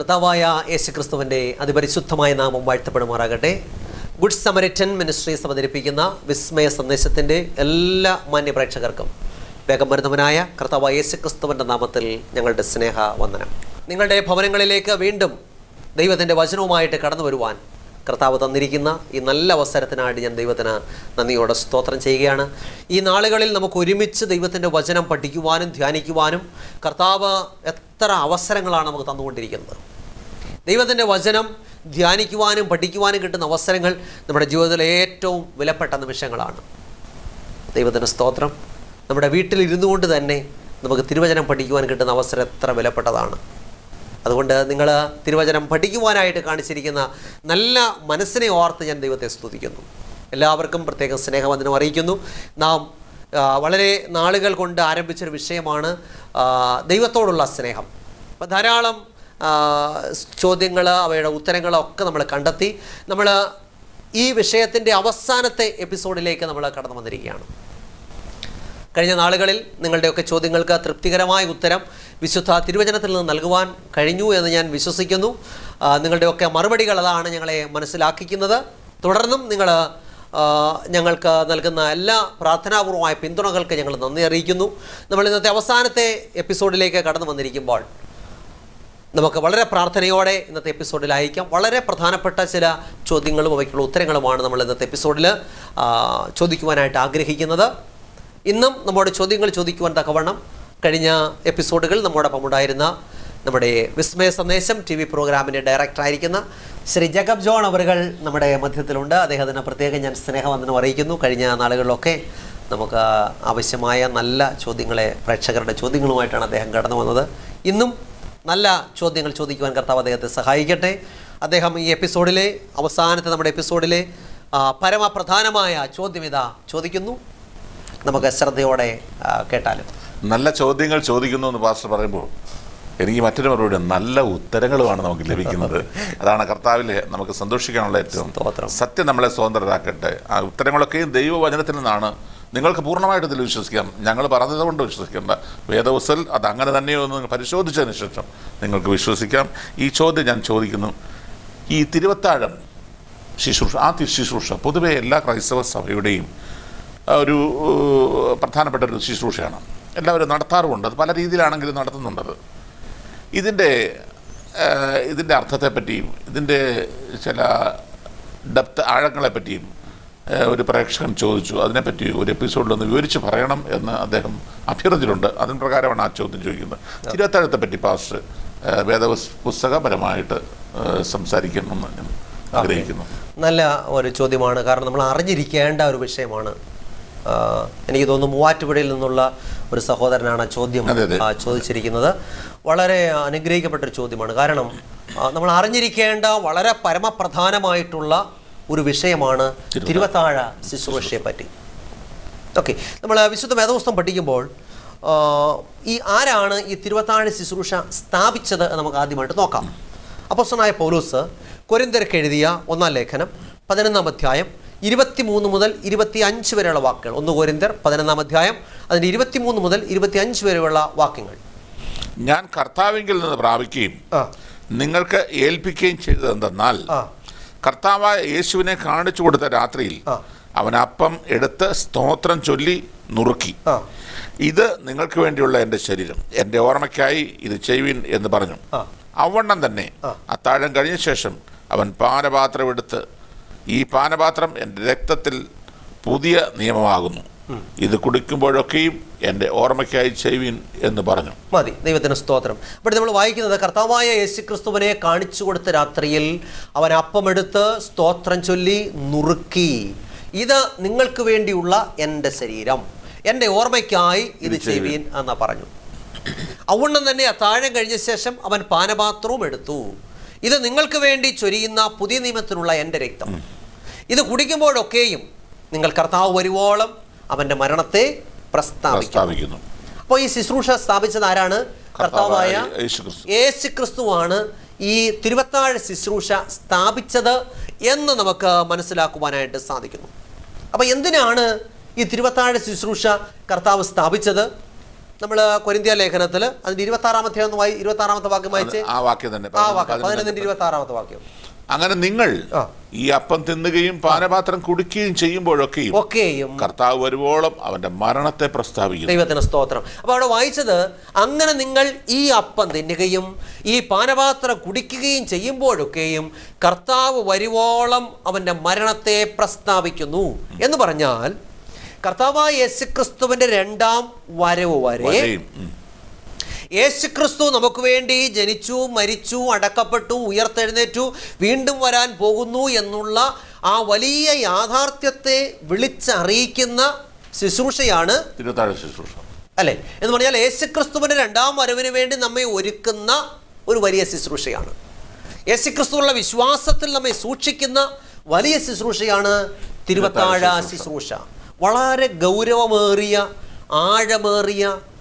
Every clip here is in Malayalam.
കർത്താവായ യേശുക്രിസ്തുവിൻ്റെ അതിപരിശുദ്ധമായ നാമം വാഴ്ത്തപ്പെടുമാറാകട്ടെ ഗുഡ് സമരിറ്റൻ മിനിസ്ട്രീസ് അവതരിപ്പിക്കുന്ന വിസ്മയ സന്ദേശത്തിൻ്റെ എല്ലാ മാന്യ പ്രേക്ഷകർക്കും വേഗം വരുന്നവനായ കർത്താവായ യേശുക്രിസ്തുവിൻ്റെ നാമത്തിൽ ഞങ്ങളുടെ സ്നേഹ വന്ദനം നിങ്ങളുടെ ഭവനങ്ങളിലേക്ക് വീണ്ടും ദൈവത്തിൻ്റെ വചനവുമായിട്ട് കടന്നു വരുവാൻ കർത്താവ് തന്നിരിക്കുന്ന ഈ നല്ല അവസരത്തിനായിട്ട് ഞാൻ ദൈവത്തിന് നന്ദിയോടെ സ്തോത്രം ചെയ്യുകയാണ് ഈ നാളുകളിൽ നമുക്ക് ഒരുമിച്ച് ദൈവത്തിൻ്റെ വചനം പഠിക്കുവാനും ധ്യാനിക്കുവാനും കർത്താവ് എത്ര അവസരങ്ങളാണ് നമുക്ക് തന്നുകൊണ്ടിരിക്കുന്നത് ദൈവത്തിൻ്റെ വചനം ധ്യാനിക്കുവാനും പഠിക്കുവാനും കിട്ടുന്ന അവസരങ്ങൾ നമ്മുടെ ജീവിതത്തിലെ ഏറ്റവും വിലപ്പെട്ട നിമിഷങ്ങളാണ് ദൈവത്തിൻ്റെ സ്തോത്രം നമ്മുടെ വീട്ടിൽ ഇരുന്നു കൊണ്ട് തന്നെ നമുക്ക് തിരുവചനം പഠിക്കുവാൻ കിട്ടുന്ന അവസരം എത്ര വിലപ്പെട്ടതാണ് അതുകൊണ്ട് നിങ്ങൾ തിരുവചനം പഠിക്കുവാനായിട്ട് കാണിച്ചിരിക്കുന്ന നല്ല മനസ്സിനെ ഓർത്ത് ഞാൻ ദൈവത്തെ സ്തുതിക്കുന്നു എല്ലാവർക്കും പ്രത്യേകം സ്നേഹവന്ദനം അറിയിക്കുന്നു നാം ആ, വളരെ നാളുകൾ കൊണ്ട് ആരംഭിച്ചൊരു വിഷയമാണ് ആ, ദൈവത്തോടുള്ള സ്നേഹം അപ്പം ധാരാളം ചോദ്യങ്ങൾ അവയുടെ ഉത്തരങ്ങളൊക്കെ നമ്മൾ കണ്ടെത്തി നമ്മൾ ഈ വിഷയത്തിൻ്റെ അവസാനത്തെ എപ്പിസോഡിലേക്ക് നമ്മൾ കടന്നു വന്നിരിക്കുകയാണ് കഴിഞ്ഞ നാളുകളിൽ നിങ്ങളുടെയൊക്കെ ചോദ്യങ്ങൾക്ക് തൃപ്തികരമായ ഉത്തരം വിശുദ്ധ തിരുവചനത്തിൽ നിന്ന് നൽകുവാൻ കഴിഞ്ഞു എന്ന് ഞാൻ വിശ്വസിക്കുന്നു ആ, നിങ്ങളുടെയൊക്കെ മറുപടികൾ അതാണ് ഞങ്ങളെ മനസ്സിലാക്കിക്കുന്നത് തുടർന്നും നിങ്ങൾ ആ, ഞങ്ങൾക്ക് നൽകുന്ന എല്ലാ പ്രാർത്ഥനാപൂർവമായ പിന്തുണകൾക്ക് ഞങ്ങൾ നന്ദി അറിയിക്കുന്നു നമ്മൾ ഇന്നത്തെ അവസാനത്തെ എപ്പിസോഡിലേക്ക് കടന്നു വന്നിരിക്കുമ്പോൾ നമുക്ക് വളരെ പ്രാർത്ഥനയോടെ ഇന്നത്തെ എപ്പിസോഡിൽ അയക്കാം വളരെ പ്രധാനപ്പെട്ട ചില ചോദ്യങ്ങളും അവയ്ക്കുള്ള ഉത്തരങ്ങളുമാണ് നമ്മൾ ഇന്നത്തെ എപ്പിസോഡിൽ ആ, ചോദിക്കുവാനായിട്ട് ആഗ്രഹിക്കുന്നത് ഇന്നും നമ്മുടെ ചോദ്യങ്ങൾ ചോദിക്കുവാൻ തക്കവണ്ണം കഴിഞ്ഞ എപ്പിസോഡുകൾ നമ്മോടൊപ്പം ഉണ്ടായിരുന്ന നമ്മുടെ വിസ്മയ സന്ദേശം ടി വി പ്രോഗ്രാമിൻ്റെ ഡയറക്ടറായിരിക്കുന്ന ശ്രീ ജഗബ് ജോൺ അവറുകൾ നമ്മുടെ മധ്യത്തിലുണ്ട് അദ്ദേഹത്തിന് പ്രത്യേകം ഞാൻ സ്നേഹവന്ദനം അറിയിക്കുന്നു കഴിഞ്ഞ നാളുകളിലൊക്കെ നമുക്ക് ആവശ്യമായ നല്ല ചോദ്യങ്ങളെ പ്രേക്ഷകരുടെ ചോദ്യങ്ങളുമായിട്ടാണ് അദ്ദേഹം കടന്നു വന്നത് ഇന്നും നല്ല ചോദ്യങ്ങൾ ചോദിക്കുവാൻ കർത്താവ് അദ്ദേഹത്തെ സഹായിക്കട്ടെ അദ്ദേഹം ഈ എപ്പിസോഡിലെ അവസാനത്തെ നമ്മുടെ എപ്പിസോഡിലെ ആ, പരമപ്രധാനമായ ചോദ്യം ഇതാ ചോദിക്കുന്നു നമുക്ക് ശ്രദ്ധയോടെ ആ, കേട്ടാലും നല്ല ചോദ്യങ്ങൾ ചോദിക്കുന്നു എന്ന് പാസ്റ്റർ പറയുമ്പോൾ എനിക്ക് മറ്റൊരു മറുപടി നല്ല ഉത്തരങ്ങളുമാണ് നമുക്ക് ലഭിക്കുന്നത് അതാണ് കർത്താവിൽ നമുക്ക് സന്തോഷിക്കാനുള്ള ഏറ്റവും സ്തോത്രം. സത്യം നമ്മളെ സ്വതന്ത്രരാക്കട്ടെ ആ ഉത്തരങ്ങളൊക്കെയും ദൈവവചനത്തിൽ നിന്നാണ് നിങ്ങൾക്ക് പൂർണ്ണമായിട്ട് ഇതിൽ വിശ്വസിക്കാം ഞങ്ങൾ പറഞ്ഞത് കൊണ്ട് വിശ്വസിക്കേണ്ട വേദവസൽ അത് അങ്ങനെ തന്നെയോ എന്ന് നിങ്ങൾ പരിശോധിച്ചതിന് ശേഷം നിങ്ങൾക്ക് വിശ്വസിക്കാം ഈ ചോദ്യം ഞാൻ ചോദിക്കുന്നു ഈ തിരുവത്താഴം ശുശ്രൂഷ ആ തി- ശുശ്രൂഷ പൊതുവെ എല്ലാ ക്രൈസ്തവ സഭയുടെയും ആ, ഒരു ഏഹ്, പ്രധാനപ്പെട്ട ഒരു ശുശ്രൂഷയാണ് എല്ലാവരും നടത്താറുമുണ്ട് അത് പല രീതിയിലാണെങ്കിലും നടത്തുന്നുണ്ടത് ഇതിൻ്റെ ഏഹ്, ഇതിൻ്റെ അർത്ഥത്തെപ്പറ്റിയും ഇതിൻ്റെ ചില ഡെപ്ത് ആഴങ്ങളെപ്പറ്റിയും ഏഹ്, ഒരു പ്രേക്ഷകൻ ചോദിച്ചു അതിനെപ്പറ്റി ഒരു എപ്പിസോഡിലൊന്ന് വിവരിച്ച് പറയണം എന്ന് അദ്ദേഹം അഭ്യർത്ഥിച്ചിട്ടുണ്ട് അതിന് പ്രകാരമാണ് ആ ചോദ്യം ചോദിക്കുന്നത് തിരുവത്താഴത്തെ പറ്റി പാസ്റ്റ് ഏഹ്, വേദപുസ് പുസ്തകപരമായിട്ട് ഏഹ്, സംസാരിക്കണമെന്ന് ഞാൻ ആഗ്രഹിക്കുന്നു നല്ല ഒരു ചോദ്യമാണ് കാരണം നമ്മൾ അറിഞ്ഞിരിക്കേണ്ട ഒരു വിഷയമാണ് ആ, എനിക്ക് തോന്നുന്നു മൂവാറ്റുപുഴയിൽ നിന്നുള്ള ഒരു സഹോദരനാണ് ആ ചോദ്യം അതെ, അതെ. ആ, ചോദിച്ചിരിക്കുന്നത് വളരെ അനുഗ്രഹിക്കപ്പെട്ട ഒരു ചോദ്യമാണ് കാരണം ആ, നമ്മൾ അറിഞ്ഞിരിക്കേണ്ട വളരെ പരമപ്രധാനമായിട്ടുള്ള ഒരു വിഷയമാണ് തിരുവത്താഴ ശുശ്രൂഷയെ പറ്റി ഓക്കെ നമ്മൾ വിശുദ്ധ വേദപുസ്തകം പഠിക്കുമ്പോൾ ആ, ഈ ആരാണ് ഈ തിരുവത്താഴ ശുശ്രൂഷ സ്ഥാപിച്ചത് എന്ന് നമുക്ക് ആദ്യമായിട്ട് നോക്കാം അപ്പോസ്തലനായ പൗലൂസ് കൊരിന്തർക്ക് എഴുതിയ ഒന്നാം ലേഖനം പതിനൊന്നാം അധ്യായം ഇരുപത്തിമൂന്ന് മുതൽ ഇരുപത്തി അഞ്ച് വരെയുള്ള വാക്കുകൾ ഒന്ന് കോരിന്തർ പതിനൊന്നാം അധ്യായം അതിൻ്റെ ഇരുപത്തിമൂന്ന് മുതൽ ഇരുപത്തി അഞ്ച് വരെയുള്ള വാക്യങ്ങൾ ഞാൻ കർത്താവിങ്കിൽ നിന്ന് പ്രാപിക്കുകയും ആ നിങ്ങൾക്ക് ഏൽപ്പിക്കുകയും ചെയ്തത് എന്തെന്നാൽ ആ കർത്താവായ യേശുവിനെ കാണിച്ചു കൊടുത്ത രാത്രിയിൽ ആ. അവൻ അപ്പം എടുത്ത് സ്തോത്രം ചൊല്ലി നുറുക്കി ആ ഇത് നിങ്ങൾക്ക് വേണ്ടിയുള്ള എൻ്റെ ശരീരം എൻ്റെ ഓർമ്മയ്ക്കായി ഇത് ചെയ്യുവിൻ എന്ന് പറഞ്ഞു ആ. അവണ്ണം തന്നെ ആ. അത്താഴം കഴിഞ്ഞ ശേഷം അവൻ പാനപാത്രം എടുത്ത് ഈ പാനപാത്രം എൻ്റെ രക്തത്തിൽ പുതിയ നിയമമാകുന്നു ഇത് കുടിക്കുമ്പോഴൊക്കെയും എൻ്റെ ഓർമ്മയ്ക്കായി ചെയ്യുവിൻ എന്ന് പറഞ്ഞു മതി ദൈവത്തിന് സ്തോത്രം അപ്പോൾ നമ്മൾ വായിക്കുന്നത് കർത്താവായ യേശുക്രിസ്തുവിനെ കാണിച്ചു കൊടുത്ത രാത്രിയിൽ അവൻ അപ്പമെടുത്ത് സ്തോത്രം ചൊല്ലി നുറുക്കി ഇത് നിങ്ങൾക്ക് വേണ്ടിയുള്ള എൻ്റെ ശരീരം എൻ്റെ ഓർമ്മയ്ക്കായി ഇത് ഇത് ചെയ്യുവീൻ എന്ന് പറഞ്ഞു അവണ്ണം തന്നെ അത്താഴം കഴിഞ്ഞ ശേഷം അവൻ പാനപാത്രവും എടുത്തു ഇത് നിങ്ങൾക്ക് വേണ്ടി ചൊരിയുന്ന പുതിയ നിയമത്തിനുള്ള എൻ്റെ രക്തം ഇത് കുടിക്കുമ്പോഴൊക്കെയും നിങ്ങൾ കർത്താവ് വരുവോളം അവൻ്റെ മരണത്തെ പ്രസ്താവിക്കും പ്രസ്താവിക്കുന്നു അപ്പോൾ ഈ ശുശ്രൂഷ സ്ഥാപിച്ചത് ആരാണ് കർത്താവായ കർത്താവായ യേശുക്രിസ്തു. യേശു ക്രിസ്തുവാണ് ഈ തിരുവത്താഴ ശുശ്രൂഷ സ്ഥാപിച്ചത് എന്ന് നമുക്ക് മനസ്സിലാക്കുവാനായിട്ട് സാധിക്കുന്നു അപ്പോൾ എന്തിനാണ് ഈ തിരുവത്താഴ ശുശ്രൂഷ കർത്താവ് സ്ഥാപിച്ചത് നമ്മൾ കൊരിന്ത്യ ലേഖനത്തിൽ അതിന്റെ ഇരുപത്തി ആറാമത്തെ ഒന്ന് വായി ഇരുപത്തി ആറാമത്തെ വാക്യം വായിച്ച് ആ വാക്യം തന്നെ ആ വാക്യം പതിനൊന്ന് പതിനൊന്നിന്റെ ഇരുപത്തി ആറാമത്തെ വാക്യം അങ്ങനെ നിങ്ങൾ ആ. ഈ അപ്പം തിന്നുകയും പാനപാത്രം കുടിക്കുകയും ചെയ്യുമ്പോഴൊക്കെയും ഒക്കെയും കർത്താവ് വരുവോളം അവന്റെ മരണത്തെ പ്രസ്താവിക്കുന്നു ദൈവത്തിന് സ്തോത്രം അപ്പോൾ അവിടെ വായിച്ചത് അങ്ങനെ നിങ്ങൾ ഈ അപ്പം തിന്നുകയും ഈ പാനപാത്രം കുടിക്കുകയും ചെയ്യുമ്പോഴൊക്കെയും കർത്താവ് വരുവോളം അവൻ്റെ മരണത്തെ പ്രസ്താവിക്കുന്നു എന്ന് പറഞ്ഞാൽ കർത്താവായ യേശുക്രിസ്തുവിന്റെ രണ്ടാം വരവ് വരെ വരെയും ഉം. യേശുക്രിസ്തു നമുക്ക് വേണ്ടി ജനിച്ചു മരിച്ചു അടക്കപ്പെട്ടു ഉയർത്തെഴുന്നേറ്റു വീണ്ടും വരാൻ പോകുന്നു എന്നുള്ള ആ വലിയ യാഥാർത്ഥ്യത്തെ വിളിച്ചറിയിക്കുന്ന ശുശ്രൂഷയാണ് തിരുത്താഴ ശുശ്രൂഷ അല്ലെ എന്ന് പറഞ്ഞാൽ യേശുക്രിസ്തുവിന്റെ രണ്ടാം വരവിന് വേണ്ടി നമ്മെ ഒരുക്കുന്ന ഒരു വലിയ ശുശ്രൂഷയാണ് യേശുക്രിസ്തുവുള്ള വിശ്വാസത്തിൽ നമ്മെ സൂക്ഷിക്കുന്ന വലിയ ശുശ്രൂഷയാണ് തിരുവത്താഴ ശുശ്രൂഷ വളരെ ഗൗരവമേറിയ ആഴമേറിയ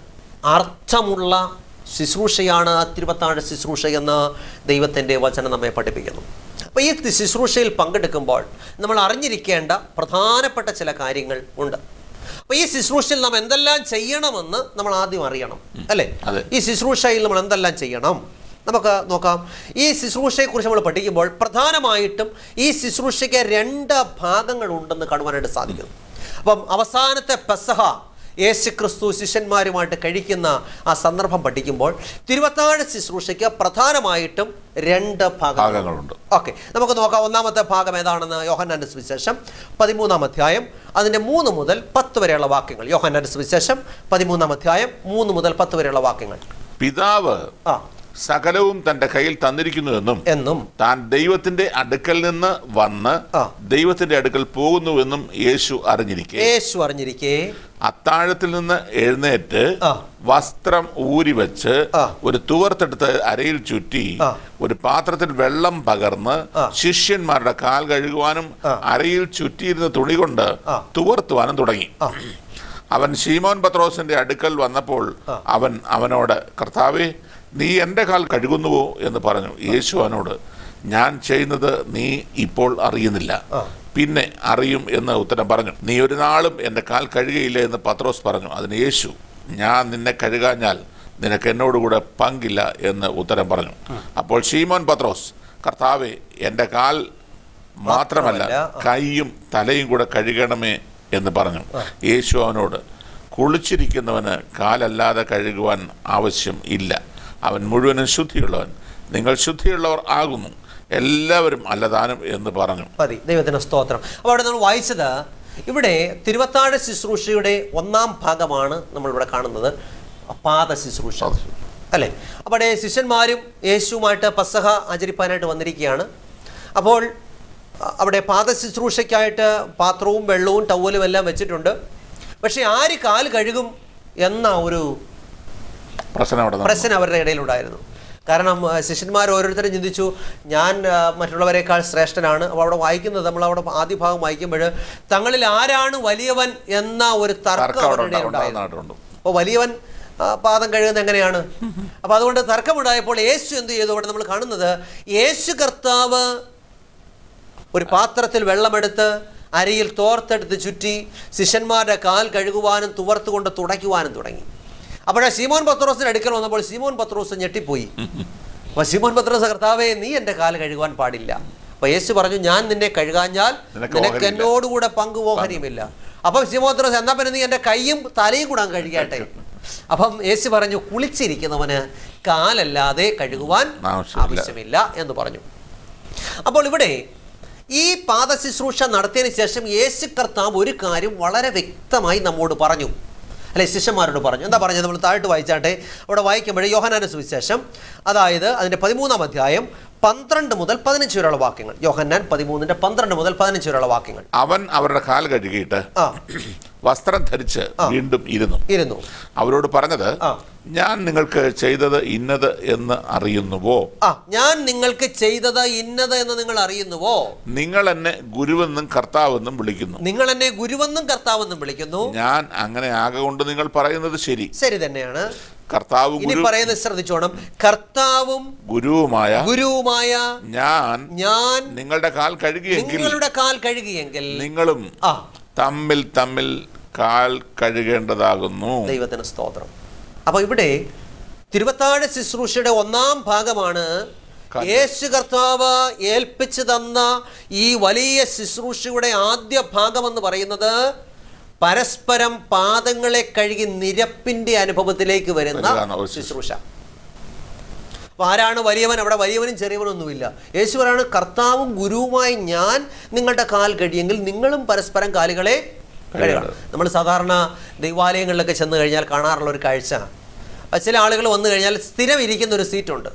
അർത്ഥമുള്ള ശുശ്രൂഷയാണ് ആ തിരുവത്താഴ ശുശ്രൂഷ എന്ന് ദൈവത്തിൻ്റെ വചനം നമ്മെ പഠിപ്പിക്കുന്നു അപ്പോൾ ഈ ശുശ്രൂഷയിൽ പങ്കെടുക്കുമ്പോൾ നമ്മൾ അറിഞ്ഞിരിക്കേണ്ട പ്രധാനപ്പെട്ട ചില കാര്യങ്ങൾ ഉണ്ട് അപ്പോൾ ഈ ശുശ്രൂഷയിൽ നാം എന്തെല്ലാം ചെയ്യണമെന്ന് നമ്മൾ ആദ്യം അറിയണം അല്ലേ അതെ. ഈ ശുശ്രൂഷയിൽ നമ്മൾ എന്തെല്ലാം ചെയ്യണം നമുക്ക് നോക്കാം ഈ ശുശ്രൂഷയെക്കുറിച്ച് നമ്മൾ പഠിക്കുമ്പോൾ പ്രധാനമായിട്ടും ഈ ശുശ്രൂഷയ്ക്ക് രണ്ട് ഭാഗങ്ങളുണ്ടെന്ന് കാണുവാനായിട്ട് സാധിക്കുന്നു അപ്പം അവസാനത്തെ പെസഹ യേശു ക്രിസ്തു ശിഷ്യന്മാരുമായിട്ട് കഴിക്കുന്ന ആ സന്ദർഭം പഠിക്കുമ്പോൾ തിരുവത്താഴ ശുശ്രൂഷയ്ക്ക് പ്രധാനമായിട്ടും രണ്ട് ഭാഗങ്ങൾ ഭാഗങ്ങളുണ്ട് ഓക്കെ നമുക്ക് നോക്കാം ഒന്നാമത്തെ ഭാഗം ഏതാണെന്ന് യോഹന്നാന്റെ സുവിശേഷം പതിമൂന്നാം അധ്യായം അതിൻ്റെ മൂന്ന് മുതൽ പത്ത് വരെയുള്ള വാക്യങ്ങൾ യോഹന്നാന്റെ സുവിശേഷം പതിമൂന്നാം അധ്യായം മൂന്ന് മുതൽ പത്ത് വരെയുള്ള വാക്യങ്ങൾ പിതാവ് ആ സകലവും തന്റെ കയ്യിൽ തന്നിരിക്കുന്നുവെന്നും എന്നും താൻ ദൈവത്തിന്റെ അടുക്കൽ നിന്ന് വന്ന് ആ. ദൈവത്തിന്റെ അടുക്കൽ പോകുന്നുവെന്നും യേശു അറിഞ്ഞിരിക്കെ യേശു അറിഞ്ഞിരിക്കെ അത്താഴത്തിൽ നിന്ന് എഴുന്നേറ്റ് ആ. വസ്ത്രം ഊരി വെച്ച് ആ. ഒരു തുവർത്തെടുത്ത് അരയിൽ ചുറ്റി ആ. ഒരു പാത്രത്തിൽ വെള്ളം പകർന്ന് ആ. ശിഷ്യന്മാരുടെ കാൽ കഴുകുവാനും ആ. അരയിൽ ചുറ്റിയിരുന്ന തുണി കൊണ്ട് ആ. തുവർത്തുവാനും തുടങ്ങി ആ അവൻ ശീമോൻ പത്രോസിന്റെ അടുക്കൽ വന്നപ്പോൾ ആ. അവൻ അവനോട് കർത്താവേ നീ എൻ്റെ കാൽ കഴുകുന്നുവോ എന്ന് പറഞ്ഞു യേശു അവനോട് ഞാൻ ചെയ്യുന്നത് നീ ഇപ്പോൾ അറിയുന്നില്ല ആ. പിന്നെ അറിയും എന്ന് ഉത്തരം പറഞ്ഞു നീ ഒരു നാളും എൻ്റെ കാൽ കഴുകയില്ല എന്ന് പത്രോസ് പറഞ്ഞു അതിന് യേശു ഞാൻ നിന്നെ കഴുകാഞ്ഞാൽ നിനക്ക് എന്നോടുകൂടെ പങ്കില്ല എന്ന് ഉത്തരം പറഞ്ഞു അപ്പോൾ ഷീമോൻ പത്രോസ് കർത്താവെ എൻ്റെ കാൽ മാത്രമല്ല മാത്രമല്ല, ആ. കൈയും തലയും കൂടെ കഴുകണമേ എന്ന് പറഞ്ഞു യേശു അവനോട് കുളിച്ചിരിക്കുന്നവന് കാലല്ലാതെ കഴുകുവാൻ ആവശ്യം ഇല്ല അവൻ മുഴുവനും ശുദ്ധിയുള്ളവൻ നിങ്ങൾ ശുദ്ധിയുള്ളവർ ആകുന്നു എല്ലാവരും അല്ലതാനും എന്ന് പറഞ്ഞു മതി ദൈവത്തിന് സ്തോത്രം അപ്പോൾ അവിടെ നമ്മൾ വായിച്ചത് ഇവിടെ തിരുവത്താഴ ശുശ്രൂഷയുടെ ഒന്നാം ഭാഗമാണ് നമ്മളിവിടെ കാണുന്നത് പാദ ശുശ്രൂഷ അല്ലേ അപ്പോൾ അവിടെ ശിഷ്യന്മാരും യേശുവുമായിട്ട് പസഹ ആചരിപ്പാനായിട്ട് വന്നിരിക്കുകയാണ് അപ്പോൾ അ- അവിടെ പാദ ശുശ്രൂഷയ്ക്കായിട്ട് പാത്രവും വെള്ളവും ടവലും എല്ലാം വെച്ചിട്ടുണ്ട് പക്ഷേ ആര് കാല് കഴുകും എന്ന ഒരു പ്രശ്നം അവിടെ നടന്നു. പ്രശ്നം അവരുടെ ഇടയിലുണ്ടായിരുന്നു കാരണം ആ, ശിഷ്യന്മാർ ഓരോരുത്തരും ചിന്തിച്ചു ഞാൻ ആ, മറ്റുള്ളവരെക്കാൾ ശ്രേഷ്ഠനാണ് അപ്പോൾ അവിടെ വായിക്കുന്നത് നമ്മൾ അവിടെ ആദ്യ ഭാഗം വായിക്കുമ്പോൾ തങ്ങളിൽ ആരാണ് വലിയവൻ എന്ന ഒരു തർക്കം തർക്കം അവിടെ അവരുടെ ഇടയിലുണ്ടായിരുന്നു ഉണ്ടാകുന്നുണ്ട് അപ്പോൾ വലിയവൻ ആ, പാദം കഴുകുന്നത് എങ്ങനെയാണ് അപ്പോൾ അതുകൊണ്ട് തർക്കമുണ്ടായപ്പോൾ യേശു എന്ത് ചെയ്തു അവിടെ നമ്മൾ കാണുന്നത് യേശു കർത്താവ് ഒരു പാത്രത്തിൽ വെള്ളമെടുത്ത് അരിയിൽ തോർത്തെടുത്ത് ചുറ്റി ശിഷ്യന്മാരുടെ കാൽ കഴുകുവാനും തുവർത്തുകൊണ്ട് തുടയ്ക്കുവാനും തുടങ്ങി അപ്പോഴേ സീമോൻ പത്രോസിന്റെ അടുക്കൽ വന്നപ്പോൾ സീമോൻ പത്രോസ് ഞെട്ടിപ്പോയി അപ്പൊ സീമോൻ പത്രോസ് കർത്താവേ നീ എൻ്റെ കാൽ കഴുകുവാൻ പാടില്ല അപ്പൊ യേശു പറഞ്ഞു ഞാൻ നിന്നെ കഴുകാഞ്ഞാൽ നിനക്ക് നിനക്ക് ഓഹരിയില്ല. എന്നോടുകൂടെ പങ്ക് ഓഹരിയുമില്ല അപ്പം സീമോൻ പത്രോസ് എന്നാ പിന്നെ നീ എൻ്റെ കൈയും തലയും കൂടെ അങ്ങ് കഴുകട്ടെ അപ്പം യേശു പറഞ്ഞു കുളിച്ചിരിക്കുന്നവന് കാലല്ലാതെ കഴുകുവാൻ ആവശ്യമില്ല. ആവശ്യമില്ല എന്ന് പറഞ്ഞു അപ്പോൾ ഇവിടെ ഈ പാദശുശ്രൂഷ നടത്തിയതിന് ശേഷം യേശു കർത്താവ് ഒരു കാര്യം വളരെ വ്യക്തമായി നമ്മോട് പറഞ്ഞു അല്ലെ ശിഷ്യന്മാരോട് പറഞ്ഞു എന്താ പറഞ്ഞത് നമ്മൾ താഴോട്ട് വായിച്ചാട്ടെ അവിടെ വായിക്കുമ്പോൾ യോഹനാന സുവിശേഷം അതായത് അതിൻ്റെ പതിമൂന്നാം അധ്യായം പന്ത്രണ്ട് മുതൽ പതിനഞ്ച് വരെയുള്ള വാക്യങ്ങൾ യോഹന്നാൻ പതിമൂന്നിൻ്റെ പന്ത്രണ്ട് മുതൽ പതിനഞ്ച് വരെയുള്ള വാക്യങ്ങൾ അവൻ അവരുടെ കാൽ കഴുകിയിട്ട് ആ വസ്ത്രം ധരിച്ച് വീണ്ടും ഇരുന്നു ഇരുന്നു അവരോട് പറഞ്ഞത് ആ. ഞാൻ നിങ്ങൾക്ക് ചെയ്തത് ഇന്നത് എന്ന് അറിയുന്നുവോ ആ ഞാൻ നിങ്ങൾക്ക് ചെയ്തത് ഇന്നത് എന്ന് നിങ്ങൾ അറിയുന്നുവോ നിങ്ങൾ എന്നെ ഗുരുവെന്നും കർത്താവെന്നും വിളിക്കുന്നു നിങ്ങൾ എന്നെ ഗുരുവെന്നും കർത്താവെന്നും വിളിക്കുന്നു ഞാൻ അങ്ങനെ ആകൊണ്ട് നിങ്ങൾ പറയുന്നത് ശരി ശരി തന്നെയാണ് കർത്താവ് ഇനി ഗുരു പറയുന്നത് ശ്രദ്ധിച്ചോണം കർത്താവും ഗുരുവുമായ ഗുരുവുമായ ഞാൻ ഞാൻ നിങ്ങളുടെ കാൽ കഴുകിയെങ്കിൽ നിങ്ങളുടെ കാൽ കഴുകിയെങ്കിൽ നിങ്ങളും ആ തമ്മിൽ തമ്മിൽ കാൽ കഴുകേണ്ടതാകുന്നു ദൈവത്തിന് സ്തോത്രം അപ്പോൾ ഇവിടെ തിരുവത്താഴ ശുശ്രൂഷയുടെ ഒന്നാം ഭാഗമാണ് കാര്യം. യേശു കർത്താവ് ഏൽപ്പിച്ചു തന്ന ഈ വലിയ ശുശ്രൂഷയുടെ ആദ്യ ഭാഗമെന്ന് പറയുന്നത് പരസ്പരം പാദങ്ങളെ കഴുകി നിരപ്പിന്റെ അനുഭവത്തിലേക്ക് വരുന്ന വരികയാണ് ഒരു ശുശ്രൂഷ അപ്പൊ ആരാണ് വലിയവൻ അവിടെ വലിയവനും ചെറിയവനൊന്നുമില്ല യേശുവരാണ് കർത്താവും ഗുരുവുമായി ഞാൻ നിങ്ങളുടെ കാൽ കഴിയെങ്കിൽ നിങ്ങളും പരസ്പരം കാലുകളെ കഴുകണം നമ്മൾ സാധാരണ ദൈവാലയങ്ങളിലൊക്കെ ചെന്ന് കഴിഞ്ഞാൽ കാണാറുള്ള ഒരു കാഴ്ച അത് ചില ആളുകൾ വന്നു കഴിഞ്ഞാൽ സ്ഥിരം ഇരിക്കുന്ന ഒരു സീറ്റുണ്ട്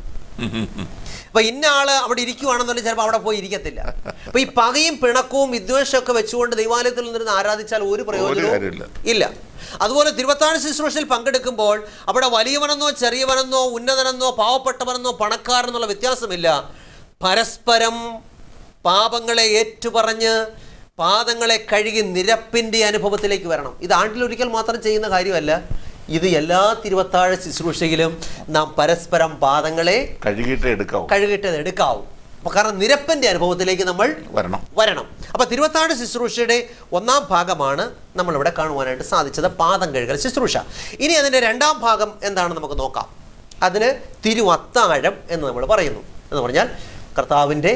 അപ്പൊ ഇന്ന ആള് അവിടെ ഇരിക്കുവാണെന്നുണ്ടെങ്കിൽ ചിലപ്പോൾ അവിടെ പോയി ഇരിക്കത്തില്ല അപ്പൊ ഈ പകയും പിണക്കവും വിദ്വേഷമൊക്കെ വെച്ചുകൊണ്ട് ദൈവാലയത്തിൽ നിന്നിരുന്ന് ആരാധിച്ചാൽ ഒരു പ്രയോജനവും കാര്യമില്ല. ഇല്ല അതുപോലെ തിരുവത്താഴ ശുശ്രൂഷയിൽ പങ്കെടുക്കുമ്പോൾ അവിടെ വലിയവനെന്നോ ചെറിയവനെന്നോ ഉന്നതനെന്നോ പാവപ്പെട്ടവനെന്നോ പണക്കാരെന്നുള്ള വ്യത്യാസമില്ല പരസ്പരം പാപങ്ങളെ ഏറ്റുപറഞ്ഞ് പാദങ്ങളെ കഴുകി നിരപ്പിന്റെ അനുഭവത്തിലേക്ക് വരണം ഇത് ആണ്ടിലൊരിക്കൽ മാത്രം ചെയ്യുന്ന കാര്യമല്ല ഇത് എല്ലാ തിരുവത്താഴ ശുശ്രൂഷയിലും നാം പരസ്പരം പാദങ്ങളെ കഴുകിയിട്ട് എടുക്കാവും കഴുകിട്ടത് എടുക്കാവും അപ്പൊ കാരണം നിരപ്പിന്റെ അനുഭവത്തിലേക്ക് നമ്മൾ വരണം വരണം അപ്പൊ തിരുവത്താട് ശുശ്രൂഷയുടെ ഒന്നാം ഭാഗമാണ് നമ്മളിവിടെ കാണുവാനായിട്ട് സാധിച്ചത് പാദം കഴുകൽ ശുശ്രൂഷ ഇനി അതിന്റെ രണ്ടാം ഭാഗം എന്താണെന്ന് നമുക്ക് നോക്കാം അതിന് തിരുവത്താഴം എന്ന് നമ്മൾ പറയുന്നു എന്ന് പറഞ്ഞാൽ കർത്താവിൻ്റെ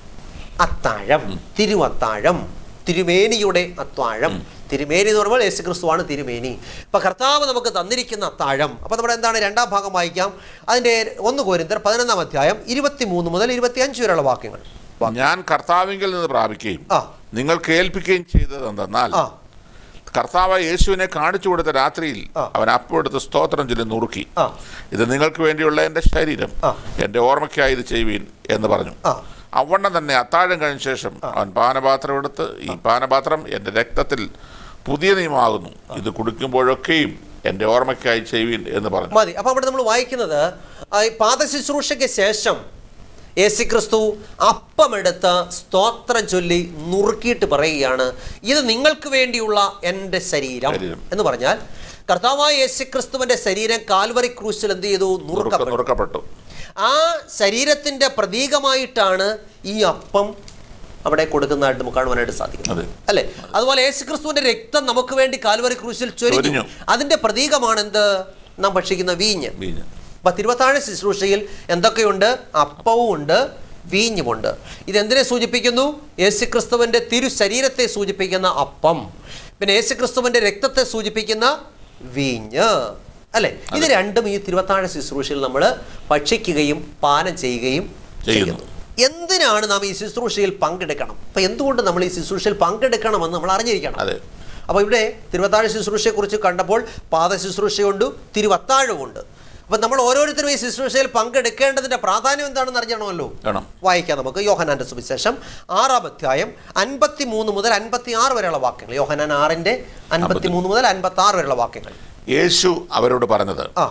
അത്താഴം തിരുവത്താഴം തിരുമേനിയുടെ അത്താഴം തിരുമേനി എന്ന് പറയുമ്പോൾ യേശു ക്രിസ്തുവാണ് തിരുമേനി അപ്പൊ കർത്താവ് നമുക്ക് തന്നിരിക്കുന്ന അത്താഴം അപ്പൊ നമ്മുടെ എന്താണ് രണ്ടാം ഭാഗം വായിക്കാം അതിന്റെ ഒന്ന് കോരിന്തർ പതിനൊന്നാം അധ്യായം ഇരുപത്തി മൂന്ന് മുതൽ ഇരുപത്തി അഞ്ച് വരെയുള്ള വാക്യങ്ങൾ ഞാൻ കർത്താവിങ്കിൽ നിന്ന് പ്രാപിക്കുകയും ആ നിങ്ങൾ കേൾപ്പിക്കുകയും ചെയ്തത് എന്തെന്നാൽ ആ കർത്താവ് യേശുവിനെ കാണിച്ചു കൊടുത്ത രാത്രിയിൽ ആ. അവൻ അപ്പെടുത്ത് സ്തോത്രം ചൊല്ലി നുറുക്കി ആ ഇത് നിങ്ങൾക്ക് വേണ്ടിയുള്ള എൻ്റെ ശരീരം ആ. എൻ്റെ ഓർമ്മയ്ക്കായി ഇത് ചെയ്യുവീൻ എന്ന് പറഞ്ഞു ആ അവണ്ണം തന്നെ അത്താഴം കഴിഞ്ഞ ശേഷം അവൻ പാനപാത്രം എടുത്ത് ഈ പാനപാത്രം എൻ്റെ രക്തത്തിൽ പുതിയ നിയമമാകുന്നു ഇത് കുടിക്കുമ്പോഴൊക്കെയും എൻ്റെ ഓർമ്മയ്ക്കായി ചെയ്യുവീൻ എന്ന് പറഞ്ഞു മതി അപ്പൊ അവിടെ നമ്മൾ വായിക്കുന്നത് ആ, ഈ പാദശുശ്രൂഷയ്ക്ക് ശേഷം യേശുക്രിസ്തു അപ്പമെടുത്ത് സ്തോത്രം ചൊല്ലി നുറുക്കിയിട്ട് പറയുകയാണ് ഇത് നിങ്ങൾക്ക് വേണ്ടിയുള്ള എൻ്റെ ശരീരം ശരീരം. എന്ന് പറഞ്ഞാൽ കർത്താവായ യേശുക്രിസ്തുവിന്റെ ശരീരം കാൽവറി ക്രൂശിൽ എന്ത് ചെയ്തു നുറുക്ക നുറുക്കപ്പെട്ടു നുറുക്കപ്പെട്ടു ആ ശരീരത്തിന്റെ പ്രതീകമായിട്ടാണ് ഈ അപ്പം അവിടെ കൊടുക്കുന്നതായിട്ട് നമുക്ക് കാണുവാനായിട്ട് സാധിക്കും അതെ അല്ലെ അതുപോലെ യേശുക്രിസ്തുവിന്റെ രക്തം നമുക്ക് വേണ്ടി കാൽവറി ക്രൂശിൽ ചൊരിഞ്ഞു ചൊരിഞ്ഞു. അതിന്റെ പ്രതീകമാണ് എന്ത് നാം ഭക്ഷിക്കുന്ന വീഞ്ഞ് വീഞ്ഞ് അപ്പൊ തിരുവത്താഴ ശുശ്രൂഷയിൽ എന്തൊക്കെയുണ്ട് അപ്പവും ഉണ്ട് വീഞ്ഞുമുണ്ട് ഇതെന്തിനെ സൂചിപ്പിക്കുന്നു യേശുക്രിസ്തുവിന്റെ തിരു ശരീരത്തെ സൂചിപ്പിക്കുന്ന അപ്പം പിന്നെ യേശുക്രിസ്തുവിന്റെ രക്തത്തെ സൂചിപ്പിക്കുന്ന വീഞ്ഞ് അല്ലെ ഇത് രണ്ടും ഈ തിരുവത്താഴ ശുശ്രൂഷയിൽ നമ്മൾ ഭക്ഷിക്കുകയും പാനം ചെയ്യുകയും ചെയ്യുന്നു. എന്തിനാണ് നാം ഈ ശുശ്രൂഷയിൽ പങ്കെടുക്കണം അപ്പൊ എന്തുകൊണ്ട് നമ്മൾ ഈ ശുശ്രൂഷയിൽ പങ്കെടുക്കണമെന്ന് നമ്മൾ അറിഞ്ഞിരിക്കണം അതെ അപ്പോൾ ഇവിടെ തിരുവത്താഴ ശുശ്രൂഷയെക്കുറിച്ച് കണ്ടപ്പോൾ പാദ ശുശ്രൂഷയുണ്ട് തിരുവത്താഴമുണ്ട് അപ്പം നമ്മൾ ഓരോരുത്തരും ഈ ശുശ്രൂഷയിൽ പങ്കെടുക്കേണ്ടതിന്റെ പ്രാധാന്യം എന്താണെന്ന് അറിയണമല്ലോ വേണം വായിക്കാം നമുക്ക് യോഹനാന്റെ സുവിശേഷം ആറാം അധ്യായം അൻപത്തി മൂന്ന് മുതൽ അൻപത്തി ആറ് വരെയുള്ള വാക്യങ്ങൾ യോഹനാൻ ആറിന്റെ അൻപത്തി മൂന്ന് മുതൽ അൻപത്തി ആറ് വരെയുള്ള വാക്യങ്ങൾ യേശു അവരോട് പറഞ്ഞത് ആ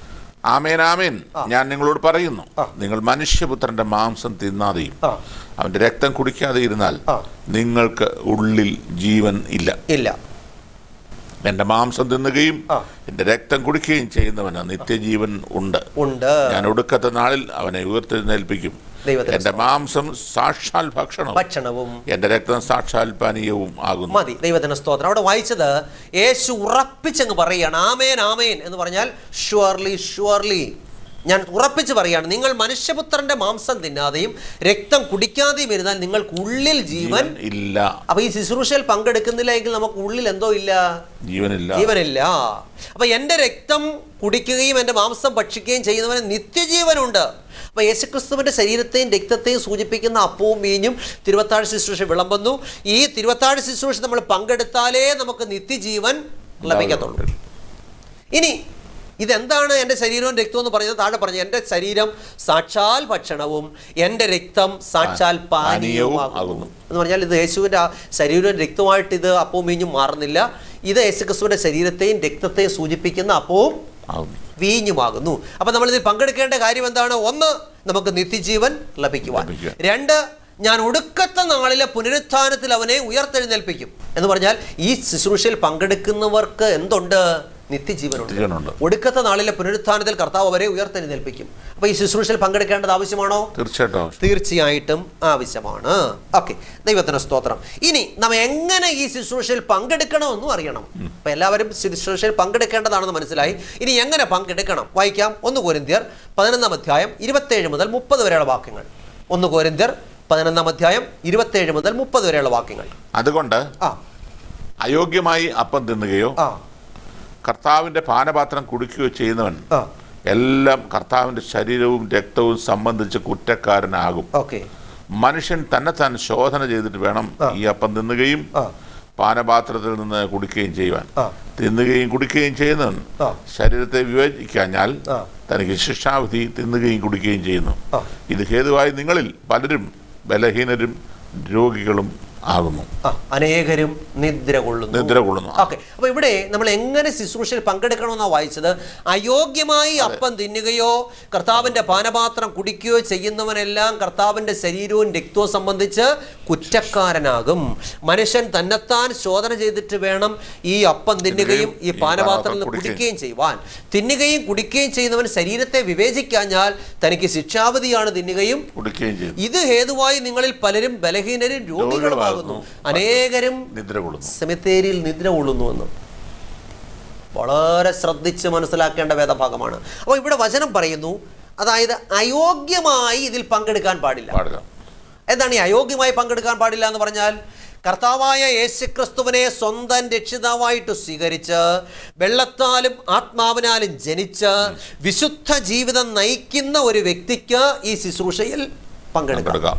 ആമേൻ ആമേൻ ഞാൻ നിങ്ങളോട് പറയുന്നു ആ. നിങ്ങൾ മനുഷ്യപുത്രന്റെ മാംസം തിന്നാതെയും ആ അവന്റെ രക്തം കുടിക്കാതെ ഇരുന്നാൽ ആ. നിങ്ങൾക്ക് ഉള്ളിൽ ജീവൻ ഇല്ല ഇല്ല എന്റെ മാംസം തിന്നുകയും ആ. എന്റെ രക്തം കുടിക്കുകയും ചെയ്യുന്നവന് നിത്യജീവൻ ഉണ്ട് ഉണ്ട് ഞാൻ ഒടുക്കത്തെ നാളിൽ അവനെ ഉയർത്തെഴുന്നേൽപ്പിക്കും ദൈവത്തിന് എന്റെ മാംസം സാക്ഷാൽ ഭക്ഷണവും ഭക്ഷണവും എന്റെ രക്തം സാക്ഷാൽ പാനീയവും ആകുന്നു മതി ദൈവത്തിന് സ്തോത്രം അവിടെ വായിച്ചത് യേശു ഉറപ്പിച്ചങ്ങ് പറയുകയാണ് ആമേൻ ആമേൻ എന്ന് പറഞ്ഞാൽ ഷുവർലി ഷുവർലി ഞാൻ ഉറപ്പിച്ച് പറയാണ് നിങ്ങൾ മനുഷ്യപുത്രന്റെ മാംസം തിന്നാതെയും രക്തം കുടിക്കാതെയും ഇരുന്നാൽ നിങ്ങൾക്ക് ഉള്ളിൽ ജീവൻ ജീവൻ ഇല്ല അപ്പൊ ഈ ശുശ്രൂഷയിൽ പങ്കെടുക്കുന്നില്ല എങ്കിൽ നമുക്ക് ഉള്ളിൽ എന്തോ ഇല്ല ജീവനില്ല ജീവനില്ല അപ്പൊ എൻ്റെ രക്തം കുടിക്കുകയും എൻ്റെ മാംസം ഭക്ഷിക്കുകയും ചെയ്യുന്നവന് നിത്യജീവനുണ്ട് അപ്പൊ യേശുക്രിസ്തുവിന്റെ ശരീരത്തെയും രക്തത്തെയും സൂചിപ്പിക്കുന്ന അപ്പവും വീഞ്ഞും തിരുവത്താഴ് ശുശ്രൂഷ വിളമ്പുന്നു ഈ തിരുവത്താഴ് ശുശ്രൂഷ നമ്മൾ പങ്കെടുത്താലേ നമുക്ക് നിത്യജീവൻ ലഭിക്കത്തുള്ളൂ ഇനി ഇതെന്താണ് എൻ്റെ ശരീരവും രക്തവും എന്ന് പറയുന്നത് താഴെ പറഞ്ഞു എൻ്റെ ശരീരം സാക്ഷാൽ ഭക്ഷണവും എൻ്റെ രക്തം സാക്ഷാൽ പാനീയവും ആകുന്നു ആകുന്നു. എന്ന് പറഞ്ഞാൽ ഇത് യേശുവിൻ്റെ ആ ശരീരവും രക്തമായിട്ട് ഇത് അപ്പവും വീഞ്ഞും മാറുന്നില്ല ഇത് യേശുക്രിസ്തുവിൻ്റെ ശരീരത്തെയും രക്തത്തെയും സൂചിപ്പിക്കുന്ന അപ്പവും ആകുന്നു വീഞ്ഞുമാകുന്നു അപ്പൊ നമ്മൾ ഇതിൽ പങ്കെടുക്കേണ്ട കാര്യം എന്താണ് ഒന്ന് നമുക്ക് നിത്യജീവൻ ലഭിക്കുവാൻ ലഭിക്കുവാൻ. രണ്ട് ഞാൻ ഒടുക്കത്തെ നാളിലെ പുനരുത്ഥാനത്തിൽ അവനെ ഉയർത്തെഴുന്നേൽപ്പിക്കും എന്ന് പറഞ്ഞാൽ ഈ ശുശ്രൂഷയിൽ പങ്കെടുക്കുന്നവർക്ക് എന്തുണ്ട് നിത്യജീവനുണ്ട് ജീവനുണ്ട് ഒടുക്കത്തെ നാളിലെ പുനരുത്ഥാനത്തിൽ കർത്താവ് അവരെ ഉയർത്തെഴുന്നേൽപ്പിക്കും അപ്പൊ ഈ ശുശ്രൂഷയിൽ പങ്കെടുക്കേണ്ടത് ആവശ്യമാണോ തീർച്ചയായിട്ടും ആവശ്യം. തീർച്ചയായിട്ടും ആവശ്യമാണ് ഓക്കെ ദൈവത്തിന് സ്തോത്രം ഇനി നാം എങ്ങനെ ഈ ശുശ്രൂഷയിൽ പങ്കെടുക്കണമെന്നും അറിയണം അപ്പൊ എല്ലാവരും ശുശ്രൂഷയിൽ പങ്കെടുക്കേണ്ടതാണെന്ന് മനസ്സിലായി ഇനി എങ്ങനെ പങ്കെടുക്കണം വായിക്കാം ഒന്ന് കോരിന്ത്യർ പതിനൊന്നാം അധ്യായം ഇരുപത്തേഴ് മുതൽ മുപ്പത് വരെയുള്ള വാക്യങ്ങൾ ഒന്ന് കോരിന്ത്യർ പതിനൊന്നാം അധ്യായം ഇരുപത്തേഴ് മുതൽ മുപ്പത് വരെയുള്ള വാക്യങ്ങൾ അതുകൊണ്ട് ആ അയോഗ്യമായി അപ്പം തിന്നുകയോ ആ കർത്താവിന്റെ പാനപാത്രം കുടിക്കുകയോ ചെയ്യുന്നവൻ ആ എല്ലാം കർത്താവിന്റെ ശരീരവും രക്തവും സംബന്ധിച്ച് കുറ്റക്കാരനാകും ഓക്കെ മനുഷ്യൻ തന്നെത്താൻ ശോധന ചെയ്തിട്ട് വേണം ആ. ഈ അപ്പം തിന്നുകയും ആ പാനപാത്രത്തിൽ നിന്ന് കുടിക്കുകയും ചെയ്യുവാൻ ആ തിന്നുകയും കുടിക്കുകയും ചെയ്യുന്നവൻ ആ ശരീരത്തെ വിവേചിക്കാഞ്ഞാൽ ആ. തനിക്ക് ശിക്ഷാവിധി തിന്നുകയും കുടിക്കുകയും ചെയ്യുന്നു ആ. ഇത് ഹേതുവായി നിങ്ങളിൽ പലരും ബലഹീനരും രോഗികളും ആകുന്നു ആ അനേകരും നിദ്ര കൊള്ളുന്നു നിദ്ര കൊള്ളുന്നു ഓക്കെ അപ്പൊ ഇവിടെ നമ്മൾ എങ്ങനെ ശുശ്രൂഷയിൽ പങ്കെടുക്കണമെന്നാണ് വായിച്ചത് അയോഗ്യമായി അപ്പം തിന്നുകയോ കർത്താവിന്റെ പാനപാത്രം കുടിക്കുകയോ ചെയ്യുന്നവനെല്ലാം കർത്താവിന്റെ ശരീരവും രക്തവും സംബന്ധിച്ച് കുറ്റക്കാരനാകും മനുഷ്യൻ തന്നെത്താൻ ശോധന ചെയ്തിട്ട് വേണം ഈ അപ്പം തിന്നുകയും ഈ പാനപാത്രം നിന്ന് കുടിക്കുകയും ചെയ്യുവാൻ തിന്നുകയും കുടിക്കുകയും ചെയ്യുന്നവൻ ശരീരത്തെ വിവേചിക്കാഞ്ഞാൽ തനിക്ക് ശിക്ഷാവധിയാണ് തിന്നുകയും കുടിക്കുകയും ചെയ്യുന്നു ഇത് ഹേതുവായി നിങ്ങളിൽ പലരും ബലഹീനരും രോഗികളുമാകുന്നു അനേകരും നിദ്ര കൊള്ളുന്നു സെമിത്തേരിയിൽ നിദ്ര കൊള്ളുന്നുവെന്ന് വളരെ ശ്രദ്ധിച്ച് മനസ്സിലാക്കേണ്ട വേദഭാഗമാണ് അപ്പോൾ ഇവിടെ വചനം പറയുന്നു അതായത് അയോഗ്യമായി ഇതിൽ പങ്കെടുക്കാൻ പാടില്ല പാടുക എന്താണ് ഈ അയോഗ്യമായി പങ്കെടുക്കാൻ പാടില്ല എന്ന് പറഞ്ഞാൽ കർത്താവായ യേശുക്രിസ്തുവിനെ സ്വന്തം രക്ഷിതാവായിട്ട് സ്വീകരിച്ച് വെള്ളത്താലും ആത്മാവിനാലും ജനിച്ച് വിശുദ്ധ ജീവിതം നയിക്കുന്ന ഒരു വ്യക്തിക്ക് ഈ ശുശ്രൂഷയിൽ പങ്കെടുക്കാം പങ്കെടുക്കാം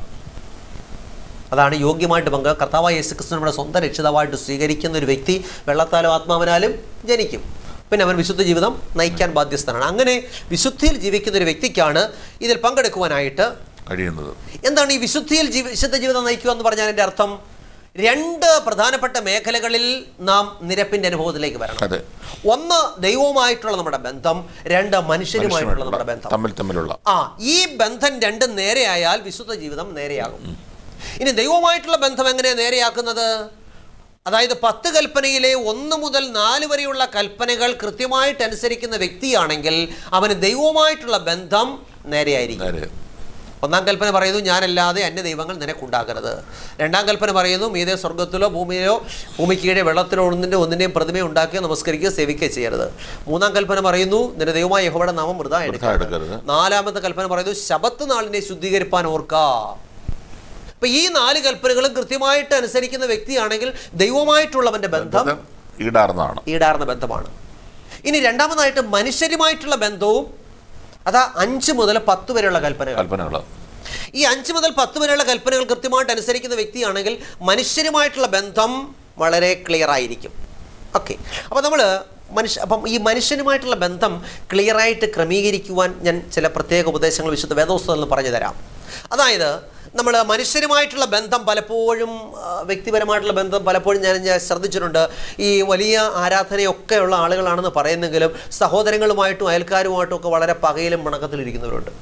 അതാണ് യോഗ്യമായിട്ട് പങ്ക് കർത്താവായ യേശുക്രിസ്തു നമ്മുടെ സ്വന്തം രക്ഷിതാവായിട്ട് സ്വീകരിക്കുന്ന ഒരു വ്യക്തി വെള്ളത്താലും ആത്മാവിനാലും ജനിക്കും പിന്നെ അവൻ വിശുദ്ധ ജീവിതം നയിക്കാൻ ബാധ്യസ്ഥനാണ് അങ്ങനെ വിശുദ്ധിയിൽ ജീവിക്കുന്ന ഒരു വ്യക്തിക്കാണ് ഇതിൽ പങ്കെടുക്കുവാനായിട്ട് കഴിയുന്നത് എന്താണ് ഈ വിശുദ്ധിയിൽ ജീവി വിശുദ്ധ ജീവിതം നയിക്കുക എന്ന് പറഞ്ഞാൽ എൻ്റെ അർത്ഥം രണ്ട് പ്രധാനപ്പെട്ട മേഖലകളിൽ നാം നിരപ്പിന്റെ അനുഭവത്തിലേക്ക് വരണം അതെ ഒന്ന് ദൈവവുമായിട്ടുള്ള നമ്മുടെ ബന്ധം രണ്ട് മനുഷ്യരുമായിട്ടുള്ള നമ്മുടെ ബന്ധം തമ്മിൽ തമ്മിലുള്ള ആ ഈ ബന്ധം രണ്ടും നേരെയായാൽ വിശുദ്ധ ജീവിതം നേരെയാകും ഇനി ദൈവമായിട്ടുള്ള ബന്ധം എങ്ങനെയാ നേരെയാക്കുന്നത് അതായത് പത്ത് കൽപ്പനയിലെ ഒന്ന് മുതൽ നാല് വരെയുള്ള കൽപ്പനകൾ കൃത്യമായിട്ട് അനുസരിക്കുന്ന വ്യക്തിയാണെങ്കിൽ അവന് ദൈവവുമായിട്ടുള്ള ബന്ധം നേരെയായിരിക്കും നേരെ ഒന്നാം കൽപ്പന പറയുന്നു ഞാനല്ലാതെ അന്യ ദൈവങ്ങൾ നിനക്കുണ്ടാകരുത് രണ്ടാം കൽപ്പന പറയുന്നു മീതെ സ്വർഗത്തിലോ ഭൂമിയിലോ ഭൂമിക്ക് കീഴെ വെള്ളത്തിലോ ഒന്നിൻ്റെ ഒന്നിൻ്റെയും പ്രതിമയെ ഉണ്ടാക്കുകയോ നമസ്കരിക്കുകയോ സേവിക്കുകയോ ചെയ്യരുത് മൂന്നാം കൽപ്പന പറയുന്നു നിന്റെ ദൈവമായ യഹോവയുടെ നാമം വൃത വൃഥാ എടുക്കരുത് എടുക്കരുത്. നാലാമത്തെ കൽപ്പന പറയുന്നു ശബത്ത് നാളിനെ ശുദ്ധീകരിപ്പാൻ ഓർക്ക അപ്പൊ ഈ നാല് കൽപ്പനകളും കൃത്യമായിട്ട് അനുസരിക്കുന്ന വ്യക്തിയാണെങ്കിൽ ദൈവമായിട്ടുള്ളവന്റെ ബന്ധം ബന്ധം ഈടാർന്നതാണ് ഈടാർന്ന ബന്ധമാണ് ഇനി രണ്ടാമതായിട്ട് മനുഷ്യരുമായിട്ടുള്ള ബന്ധവും അതാ അഞ്ച് മുതൽ പത്ത് വരെയുള്ള കൽപ്പനകൾ കൽപ്പനകൾ ഈ അഞ്ച് മുതൽ പത്ത് വരെയുള്ള കൽപ്പനകൾ കൃത്യമായിട്ട് അനുസരിക്കുന്ന വ്യക്തിയാണെങ്കിൽ മനുഷ്യരുമായിട്ടുള്ള ബന്ധം വളരെ ക്ലിയർ ആയിരിക്കും ഓക്കെ അപ്പോൾ നമ്മൾ മനുഷ്യ അപ്പം ഈ മനുഷ്യനുമായിട്ടുള്ള ബന്ധം ക്ലിയറായിട്ട് ക്രമീകരിക്കുവാൻ ഞാൻ ചില പ്രത്യേക ഉപദേശങ്ങൾ വിശുദ്ധ വേദോസ്തത്തിൽ നിന്ന് പറഞ്ഞു തരാം അതായത് നമ്മൾ മനുഷ്യരുമായിട്ടുള്ള ബന്ധം പലപ്പോഴും ആ, വ്യക്തിപരമായിട്ടുള്ള ബന്ധം പലപ്പോഴും ഞാൻ ഞാൻ ശ്രദ്ധിച്ചിട്ടുണ്ട് ഈ വലിയ ആരാധനയൊക്കെയുള്ള ആളുകളാണെന്ന് പറയുന്നെങ്കിലും സഹോദരങ്ങളുമായിട്ടും അയൽക്കാരുമായിട്ടും ഒക്കെ വളരെ പകയിലും മണക്കത്തിലിരിക്കുന്നവരുണ്ട്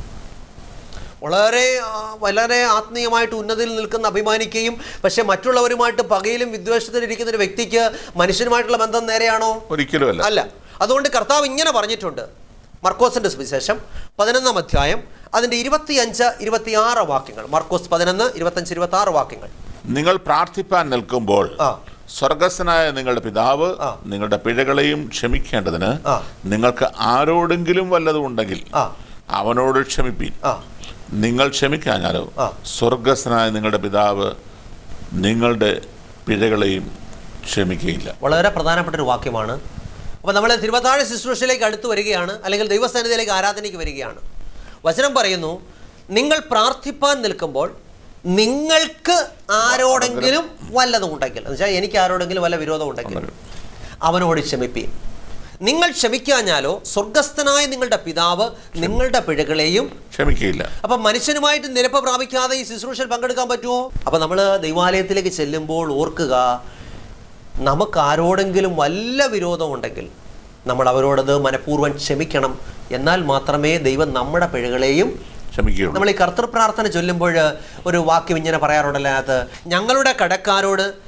വളരെ ആ, വളരെ ആത്മീയമായിട്ട് ഉന്നതിയിൽ നിൽക്കുന്ന അഭിമാനിക്കുകയും പക്ഷെ മറ്റുള്ളവരുമായിട്ട് പകയിലും വിദ്വേഷത്തിലിരിക്കുന്ന ഒരു വ്യക്തിക്ക് മനുഷ്യനുമായിട്ടുള്ള ബന്ധം നേരെയാണോ ഒരിക്കലും അല്ല അല്ല അതുകൊണ്ട് കർത്താവ് ഇങ്ങനെ പറഞ്ഞിട്ടുണ്ട് മർക്കോസിന്റെ സുവിശേഷം പതിനൊന്നാം അധ്യായം അതിന്റെ ഇരുപത്തിയഞ്ച് ഇരുപത്തിയാറ് വാക്യങ്ങൾ മർക്കോസ് പതിനൊന്ന് ഇരുപത്തഞ്ച് ഇരുപത്തി ആറ് വാക്യങ്ങൾ നിങ്ങൾ പ്രാർത്ഥിപ്പാൻ നിൽക്കുമ്പോൾ ആ സ്വർഗസ്വനായ നിങ്ങളുടെ പിതാവ് ആ. നിങ്ങളുടെ പിഴകളെയും ക്ഷമിക്കേണ്ടതിന് ആ. നിങ്ങൾക്ക് ആരോടെങ്കിലും വല്ലതും ഉണ്ടെങ്കിൽ ആ അവനോട് ക്ഷമിപ്പീൻ ആ നിങ്ങൾ ക്ഷമിക്കാഞ്ഞാലോ ആ. സ്വർഗസ്വനായ നിങ്ങളുടെ പിതാവ് നിങ്ങളുടെ പിഴകളെയും ക്ഷമിക്കുകയില്ല വളരെ പ്രധാനപ്പെട്ട ഒരു വാക്യമാണ് അപ്പോൾ നമ്മൾ തിരുവത്താഴ ശുശ്രൂഷയിലേക്ക് അടുത്ത് വരികയാണ് അല്ലെങ്കിൽ ദൈവസന്നിധിയിലേക്ക് ആരാധനയ്ക്ക് വരികയാണ് വചനം പറയുന്നു നിങ്ങൾ പ്രാർത്ഥിപ്പാൻ നിൽക്കുമ്പോൾ നിങ്ങൾക്ക് ആരോടെങ്കിലും വല്ലതും ഉണ്ടെങ്കിൽ എന്ന് വെച്ചാൽ എനിക്ക് ആരോടെങ്കിലും വല്ല വിരോധം ഉണ്ടെങ്കിൽ അവനോട് ക്ഷമിപ്പീൻ നിങ്ങൾ ക്ഷമിക്കാഞ്ഞാലോ സ്വർഗസ്ഥനായ നിങ്ങളുടെ പിതാവ് നിങ്ങളുടെ പിഴകളെയും ക്ഷമിക്കുകയില്ല അപ്പം മനുഷ്യനുമായിട്ട് നിരപ്പ് പ്രാപിക്കാതെ ഈ ശുശ്രൂഷയിൽ പങ്കെടുക്കാൻ പറ്റുമോ അപ്പം നമ്മൾ ദൈവാലയത്തിലേക്ക് ചെല്ലുമ്പോൾ ഓർക്കുക നമുക്ക് ആരോടെങ്കിലും വല്ല വിരോധമുണ്ടെങ്കിൽ നമ്മൾ അവരോടത് മനഃപൂർവ്വം ക്ഷമിക്കണം എന്നാൽ മാത്രമേ ദൈവം നമ്മുടെ പിഴകളെയും ക്ഷമിക്കുകയുള്ളൂ നമ്മൾ ഈ കർത്തൃ പ്രാർത്ഥന ചൊല്ലുമ്പോൾ ഒരു വാക്യം ഇങ്ങനെ പറയാറുണ്ടല്ലോ അതിനകത്ത് ഞങ്ങളുടെ കടക്കാരോട്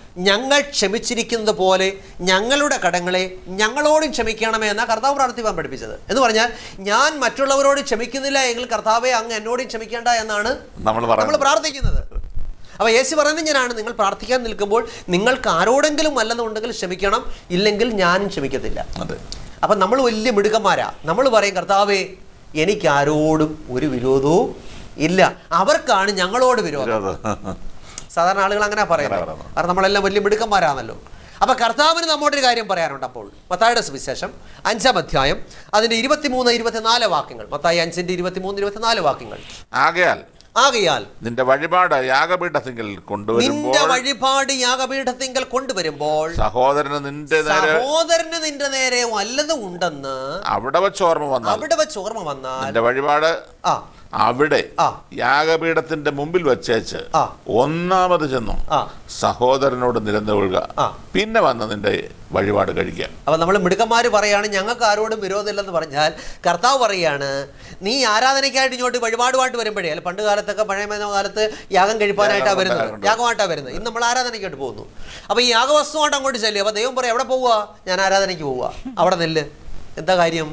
ഞങ്ങൾ ക്ഷമിച്ചിരിക്കുന്നത് പോലെ ഞങ്ങളുടെ കടങ്ങളെ ഞങ്ങളോടും ക്ഷമിക്കണമേ എന്നാ കർത്താവ് പ്രാർത്ഥിപ്പാൻ പഠിപ്പിച്ചത് എന്ന് പറഞ്ഞാൽ ഞാൻ മറ്റുള്ളവരോട് ക്ഷമിക്കുന്നില്ല എങ്കിൽ കർത്താവെ അങ്ങ് എന്നോടും ക്ഷമിക്കേണ്ട എന്നാണ് നമ്മൾ നമ്മൾ പറയുന്നത് പ്രാർത്ഥിക്കുന്നത് അപ്പോൾ യേശു പറയുന്നത് ഞാനാണ് നിങ്ങൾ പ്രാർത്ഥിക്കാൻ നിൽക്കുമ്പോൾ നിങ്ങൾക്ക് ആരോടെങ്കിലും വല്ലതുണ്ടെങ്കിൽ ക്ഷമിക്കണം ഇല്ലെങ്കിൽ ഞാനും ക്ഷമിക്കത്തില്ല അതെ അപ്പം നമ്മൾ വലിയ മിടുക്കന്മാരാ നമ്മൾ പറയും കർത്താവേ എനിക്ക് ആരോടും ഒരു വിരോധവും ഇല്ല അവർക്കാണ് ഞങ്ങളോട് വിരോധം വിരോധം. സാധാരണ ആളുകൾ അങ്ങനെ പറയുന്നത് അങ്ങനെ പറയുന്നു. കാരണം നമ്മളെല്ലാം വലിയ മിടുക്കന്മാരാണല്ലോ അപ്പൊ കർത്താവിന് നമ്മോടൊരു കാര്യം പറയാനുണ്ട് അപ്പോൾ മത്തായുടെ സുവിശേഷം അഞ്ചാം അധ്യായം അതിന്റെ ഇരുപത്തിമൂന്ന് ഇരുപത്തിനാല് വാക്യങ്ങൾ മത്തായി അഞ്ചിന്റെ ഇരുപത്തിമൂന്ന് ഇരുപത്തിനാല് വാക്യങ്ങൾ ആകയാൽ ആകയാൽ നിന്റെ വഴിപാട് യാഗപീഠത്തിങ്കിൽ കൊണ്ടുവരുമ്പോൾ നിന്റെ വഴിപാട് യാഗപീഠത്തിങ്കൽ കൊണ്ടുവരുമ്പോൾ സഹോദരന് നിന്റെ നേരെ സഹോദരന് നിന്റെ നേരെ വല്ലതും ഉണ്ടെന്ന് അവിടെ വെച്ച് ഓർമ്മ വന്നാൽ അവിടെ വെച്ച് ഓർമ്മ വന്നാൽ നിന്റെ വഴിപാട് ആ അവിടെ ആ. യാഗപീഠത്തിന്റെ മുമ്പിൽ വച്ചേച്ച് ആ. ഒന്നാമത് ചെന്നു ആ സഹോദരനോട് നിരന്നുകൊള്ളുക ആ. പിന്നെ വന്ന് നിന്റെ വഴിപാട് കഴിക്കുക അപ്പൊ നമ്മൾ മിടുക്കന്മാർ പറയാണ് ഞങ്ങൾക്ക് ആരോടും വിരോധമില്ലെന്ന് പറഞ്ഞാൽ കർത്താവ് പറയാണ് നീ ആരാധനയ്ക്കായിട്ട് ഇങ്ങോട്ട് വഴിപാടുമായിട്ട് വരുമ്പോഴേ അല്ല പണ്ട് കാലത്തൊക്കെ പഴയ മന കാലത്ത് യാഗം കഴിപ്പാനായിട്ടാണ് യാഗം വരുന്നത് ഉണ്ടാകുന്നുണ്ട്. യാഗമായിട്ടാണ് വരുന്നത് ഇന്ന് നമ്മൾ ആരാധനയ്ക്കായിട്ട് പോകുന്നു അപ്പൊ ഈ യാഗവസ്തുമായിട്ട് അങ്ങോട്ട് ചെല്ലും അപ്പൊ ദൈവം പറയും എവിടെ പോവുക ഞാൻ ആരാധനയ്ക്ക് പോവുക അവിടെ നെല്ല് എന്താ കാര്യം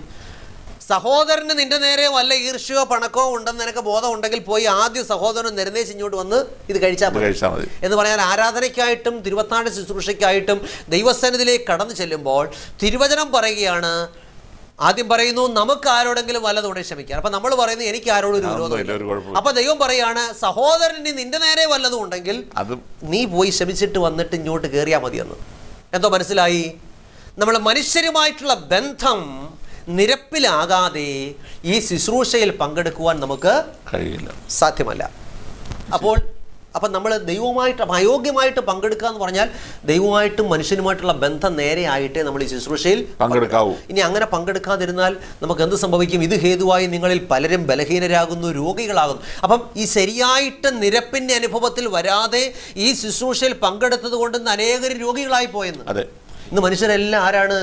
സഹോദരന് നിന്റെ നേരെ വല്ല ഈർഷ്യോ പണക്കോ ഉണ്ടെന്ന് നിനക്ക് ബോധം ഉണ്ടെങ്കിൽ പോയി ആദ്യം സഹോദരൻ നിരന്തേച്ച് ഇങ്ങോട്ട് വന്ന് ഇത് കഴിച്ചാൽ അത് മതി കഴിച്ചാൽ മതി എന്ന് പറഞ്ഞാൽ ആരാധനയ്ക്കായിട്ടും തിരുവത്താണ്ട് ശുശ്രൂഷയ്ക്കായിട്ടും ദൈവസന്നിധിയിലേക്ക് കടന്നു ചെല്ലുമ്പോൾ തിരുവചനം പറയുകയാണ് ആദ്യം പറയുന്നു നമുക്ക് ആരോടെങ്കിലും വല്ലതുകൊണ്ട് ക്ഷമിക്കാം അപ്പൊ നമ്മൾ പറയുന്നു എനിക്ക് ആരോടും ഒരു അതൊന്നും ഇല്ല, വിരോധമില്ല ഒരു കുഴപ്പമില്ല. അപ്പൊ ദൈവം പറയാണ് സഹോദരന് നിന്റെ നേരെ വല്ലതും ഉണ്ടെങ്കിൽ അത് നീ പോയി ക്ഷമിച്ചിട്ട് വന്നിട്ട് ഇങ്ങോട്ട് കയറിയാൽ മതിയെന്ന് എന്തോ മനസ്സിലായി നമ്മൾ മനുഷ്യരുമായിട്ടുള്ള ബന്ധം നിരപ്പിലാകാതെ ഈ ശുശ്രൂഷയിൽ പങ്കെടുക്കുവാൻ നമുക്ക് കഴിയില്ല സാധ്യമല്ല അപ്പോൾ അപ്പം നമ്മൾ ദൈവമായിട്ട് അയോഗ്യമായിട്ട് പങ്കെടുക്കുക എന്ന് പറഞ്ഞാൽ ദൈവമായിട്ടും മനുഷ്യനുമായിട്ടുള്ള ബന്ധം നേരെയായിട്ടേ നമ്മൾ ഈ ശുശ്രൂഷയിൽ പങ്കെടുക്കാവൂ ഇനി അങ്ങനെ പങ്കെടുക്കാതിരുന്നാൽ നമുക്ക് എന്ത് സംഭവിക്കും ഇത് ഹേതുവായി നിങ്ങളിൽ പലരും ബലഹീനരാകുന്നു രോഗികളാകുന്നു അപ്പം ഈ ശരിയായിട്ട് നിരപ്പിൻ്റെ അനുഭവത്തിൽ വരാതെ ഈ ശുശ്രൂഷയിൽ പങ്കെടുത്തത് കൊണ്ട് ഇന്ന് അനേകർ രോഗികളായി പോയെന്ന് അതെ ഇന്ന് മനുഷ്യരെല്ലാം ആരാണ്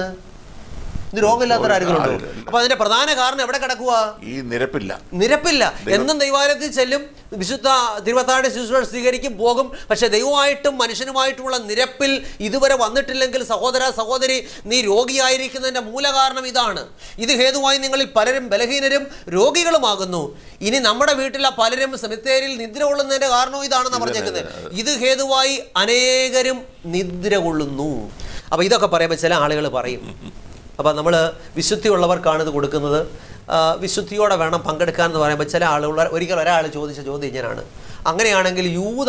ഇന്ന് രോഗമില്ലാത്ത ആരെങ്കിലും ഉണ്ടോ ആരില്ല. അപ്പൊ അതിന്റെ പ്രധാന കാരണം എവിടെ കിടക്കുക ഈ നിരപ്പില്ല നിരപ്പില്ല എന്നും ദൈവാലയത്തിൽ ചെല്ലും വിശുദ്ധ തിരുവത്താട് ശുശ്രൂഷ സ്വീകരിക്കും പോകും പക്ഷെ ദൈവമായിട്ടും മനുഷ്യനുമായിട്ടുമുള്ള നിരപ്പിൽ ഇതുവരെ വന്നിട്ടില്ലെങ്കിൽ സഹോദര സഹോദരി നീ രോഗിയായിരിക്കുന്നതിന്റെ മൂലകാരണം ഇതാണ് ഇത് ഹേതുവായി നിങ്ങളിൽ പലരും ബലഹീനരും രോഗികളുമാകുന്നു ഇനി നമ്മുടെ വീട്ടിലെ പലരും സെമിത്തേരിയിൽ നിദ്ര കൊള്ളുന്നതിന്റെ കാരണവും ഇതാണെന്ന് പറഞ്ഞേക്കുന്നത് ഇത് ഹേതുവായി അനേകരും നിദ്ര കൊള്ളുന്നു അപ്പൊ ഇതൊക്കെ പറയുമ്പോൾ ചില ആളുകൾ പറയും അപ്പം നമ്മൾ വിശുദ്ധിയുള്ളവർക്കാണ് ഇത് കൊടുക്കുന്നത് ആ, വിശുദ്ധിയോടെ വേണം പങ്കെടുക്കാൻ എന്ന് പറയുമ്പോൾ ചില ആളുകൾ ഒരിക്കൽ ഒരാൾ ചോദിച്ച ചോദ്യം ഇങ്ങനെയാണ് അങ്ങനെയാണെങ്കിൽ യൂത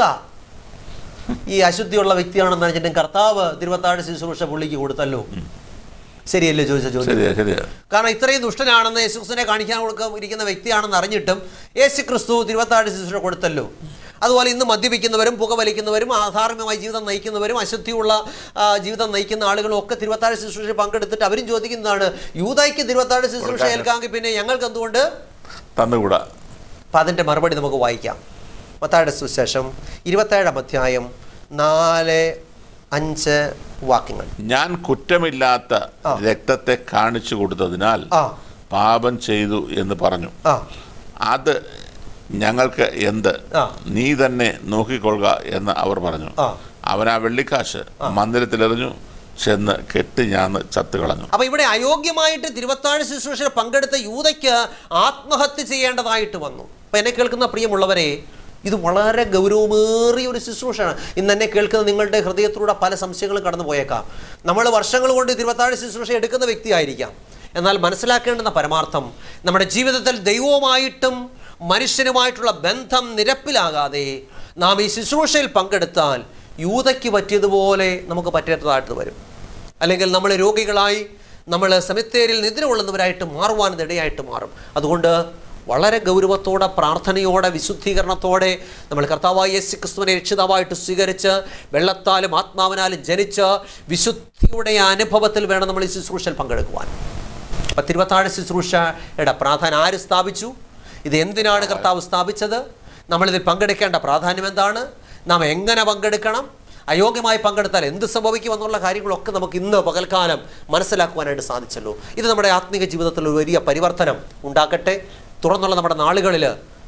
ഈ അശുദ്ധിയുള്ള വ്യക്തിയാണെന്ന് വെച്ചിട്ടും കർത്താവ് തിരുവത്താട് ശുശ്രൂഷ പുള്ളിക്ക് കൊടുത്തല്ലോ ശരിയല്ലേ ചോദിച്ച ചോദ്യം ശരിയാ ശരിയാ കാരണം ഇത്രയും ദുഷ്ടനാണെന്ന് യേശുക്രിസ്തുവിനെ കാണിക്കാൻ കൊടുക്ക ഇരിക്കുന്ന വ്യക്തിയാണെന്ന് അറിഞ്ഞിട്ടും യേശു ക്രിസ്തു തിരുവത്താട് ശുശ്രൂഷ കൊടുത്തല്ലോ അതുപോലെ ഇന്ന് മദ്യപിക്കുന്നവരും പുകവലിക്കുന്നവരും ആധാർമ്യമായി ജീവിതം നയിക്കുന്നവരും അശുദ്ധിയുള്ള ആ, ജീവിതം നയിക്കുന്ന ആളുകളും ഒക്കെ തിരുവത്താട് ശുശ്രൂഷ പങ്കെടുത്തിട്ട് അവരും ചോദിക്കുന്നതാണ് യൂതായ്ക്ക് തിരുവത്താട് ശുശ്രൂഷ കൊടുക്കാൻ. ഏൽക്കാമെങ്കിൽ പിന്നെ ഞങ്ങൾക്ക് എന്തുകൊണ്ട് തന്നുകൂടാ അപ്പം അതിൻ്റെ മറുപടി നമുക്ക് വായിക്കാം മത്തായുടെ സുശേഷം ഇരുപത്തേഴാം അധ്യായം നാല് അഞ്ച് വാക്യങ്ങൾ ഞാൻ കുറ്റമില്ലാത്ത ആ. രക്തത്തെ കാണിച്ചു കൊടുത്തതിനാൽ ആ പാപം ചെയ്തു എന്ന് പറഞ്ഞു ആ അത് ഞങ്ങൾക്ക് എന്ത് ആ. നീ തന്നെ നോക്കിക്കൊള്ളുക എന്ന് അവർ പറഞ്ഞു ആ. അവൻ ആ വെള്ളിക്കാശ് മന്ദിരത്തിലെറിഞ്ഞു ചെന്ന് കെട്ടി ഞാന്ന് ചത്തു കളഞ്ഞു അപ്പൊ ഇവിടെ അയോഗ്യമായിട്ട് തിരുവത്താഴ് ശുശ്രൂഷയിൽ പങ്കെടുത്ത യൂതയ്ക്ക് ആത്മഹത്യ ചെയ്യേണ്ടതായിട്ട് വന്നു അപ്പൊ എന്നെ കേൾക്കുന്ന പ്രിയമുള്ളവരെ ഇത് വളരെ ഗൗരവമേറിയ ഒരു ശുശ്രൂഷയാണ് ഇന്ന് എന്നെ കേൾക്കുന്ന നിങ്ങളുടെ ഹൃദയത്തിലൂടെ പല സംശയങ്ങളും കടന്നു പോയേക്കാം നമ്മൾ വർഷങ്ങൾ കൊണ്ട് തിരുവത്താഴ് ശുശ്രൂഷ എടുക്കുന്ന വ്യക്തിയായിരിക്കാം എന്നാൽ മനസ്സിലാക്കേണ്ടുന്ന പരമാർത്ഥം നമ്മുടെ ജീവിതത്തിൽ ദൈവവുമായിട്ടും മനുഷ്യനുമായിട്ടുള്ള ബന്ധം നിരപ്പിലാകാതെ നാം ഈ ശുശ്രൂഷയിൽ പങ്കെടുത്താൽ യൂതയ്ക്ക് പറ്റിയതുപോലെ നമുക്ക് പറ്റേണ്ടതായിട്ട് വരും അല്ലെങ്കിൽ നമ്മൾ രോഗികളായി നമ്മൾ സെമിത്തേരിൽ നിദ്ര കൊള്ളുന്നവരായിട്ട് മാറുവാൻ ഇത് ഇടയായിട്ട് മാറും അതുകൊണ്ട് വളരെ ഗൗരവത്തോടെ പ്രാർത്ഥനയോടെ വിശുദ്ധീകരണത്തോടെ നമ്മൾ കർത്താവായ യേശു ക്രിസ്തുവിനെ രക്ഷിതാവായിട്ട് സ്വീകരിച്ച് വെള്ളത്താലും ആത്മാവിനാലും ജനിച്ച് വിശുദ്ധിയുടെ അനുഭവത്തിൽ വേണം നമ്മൾ ഈ ശുശ്രൂഷയിൽ പങ്കെടുക്കുവാൻ അപ്പം തിരുവത്താഴ് ശുശ്രൂഷയുടെ പ്രാധാന്യം ആര് സ്ഥാപിച്ചു ഇത് എന്തിനാണ് കർത്താവ് സ്ഥാപിച്ചത് നമ്മളിതിൽ പങ്കെടുക്കേണ്ട പ്രാധാന്യം എന്താണ് നാം എങ്ങനെ പങ്കെടുക്കണം അയോഗ്യമായി പങ്കെടുത്താൽ എന്ത് സംഭവിക്കുമെന്നുള്ള കാര്യങ്ങളൊക്കെ നമുക്ക് ഇന്ന് പകൽക്കാലം മനസ്സിലാക്കുവാനായിട്ട് സാധിച്ചല്ലോ ഇത് നമ്മുടെ ആത്മീക ജീവിതത്തിൽ ഒരു വലിയ പരിവർത്തനം ഉണ്ടാക്കട്ടെ തുടർന്നുള്ള നമ്മുടെ നാളുകളിൽ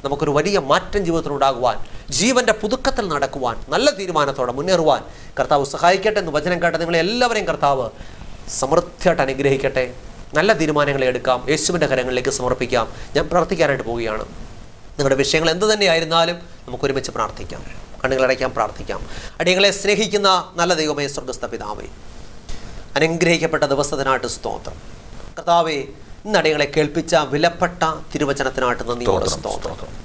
നമുക്കൊരു വലിയ മാറ്റം ജീവിതത്തിൽ ഉണ്ടാകുവാൻ ജീവന്റെ പുതുക്കത്തിൽ നടക്കുവാൻ നല്ല തീരുമാനത്തോടെ മുന്നേറുവാൻ കർത്താവ് സഹായിക്കട്ടെ എന്ന് വചനം കേട്ട നിങ്ങളെ എല്ലാവരെയും കർത്താവ് സമൃദ്ധിയായിട്ട് അനുഗ്രഹിക്കട്ടെ നല്ല തീരുമാനങ്ങൾ എടുക്കാം യേശുവിൻ്റെ കരങ്ങളിലേക്ക് സമർപ്പിക്കാം ഞാൻ പ്രാർത്ഥിക്കാനായിട്ട് പോവുകയാണ് നിങ്ങളുടെ വിഷയങ്ങൾ എന്ത് തന്നെയായിരുന്നാലും നമുക്ക് ഒരുമിച്ച് പ്രാർത്ഥിക്കാം കണ്ണുകളടയ്ക്കാൻ പ്രാർത്ഥിക്കാം അടിയങ്ങളെ സ്നേഹിക്കുന്ന നല്ല ദൈവമേ സ്വർഗസ്ഥ പിതാവേ അനുഗ്രഹിക്കപ്പെട്ട ദിവസത്തിനായിട്ട് സ്തോത്രം കർത്താവേ ഇന്ന് അടിയങ്ങളെ കേൾപ്പിച്ച വിലപ്പെട്ട തിരുവചനത്തിനായിട്ട് നന്ദിയോടെ സ്തോത്രം, സ്തോത്രം സ്തോത്രം.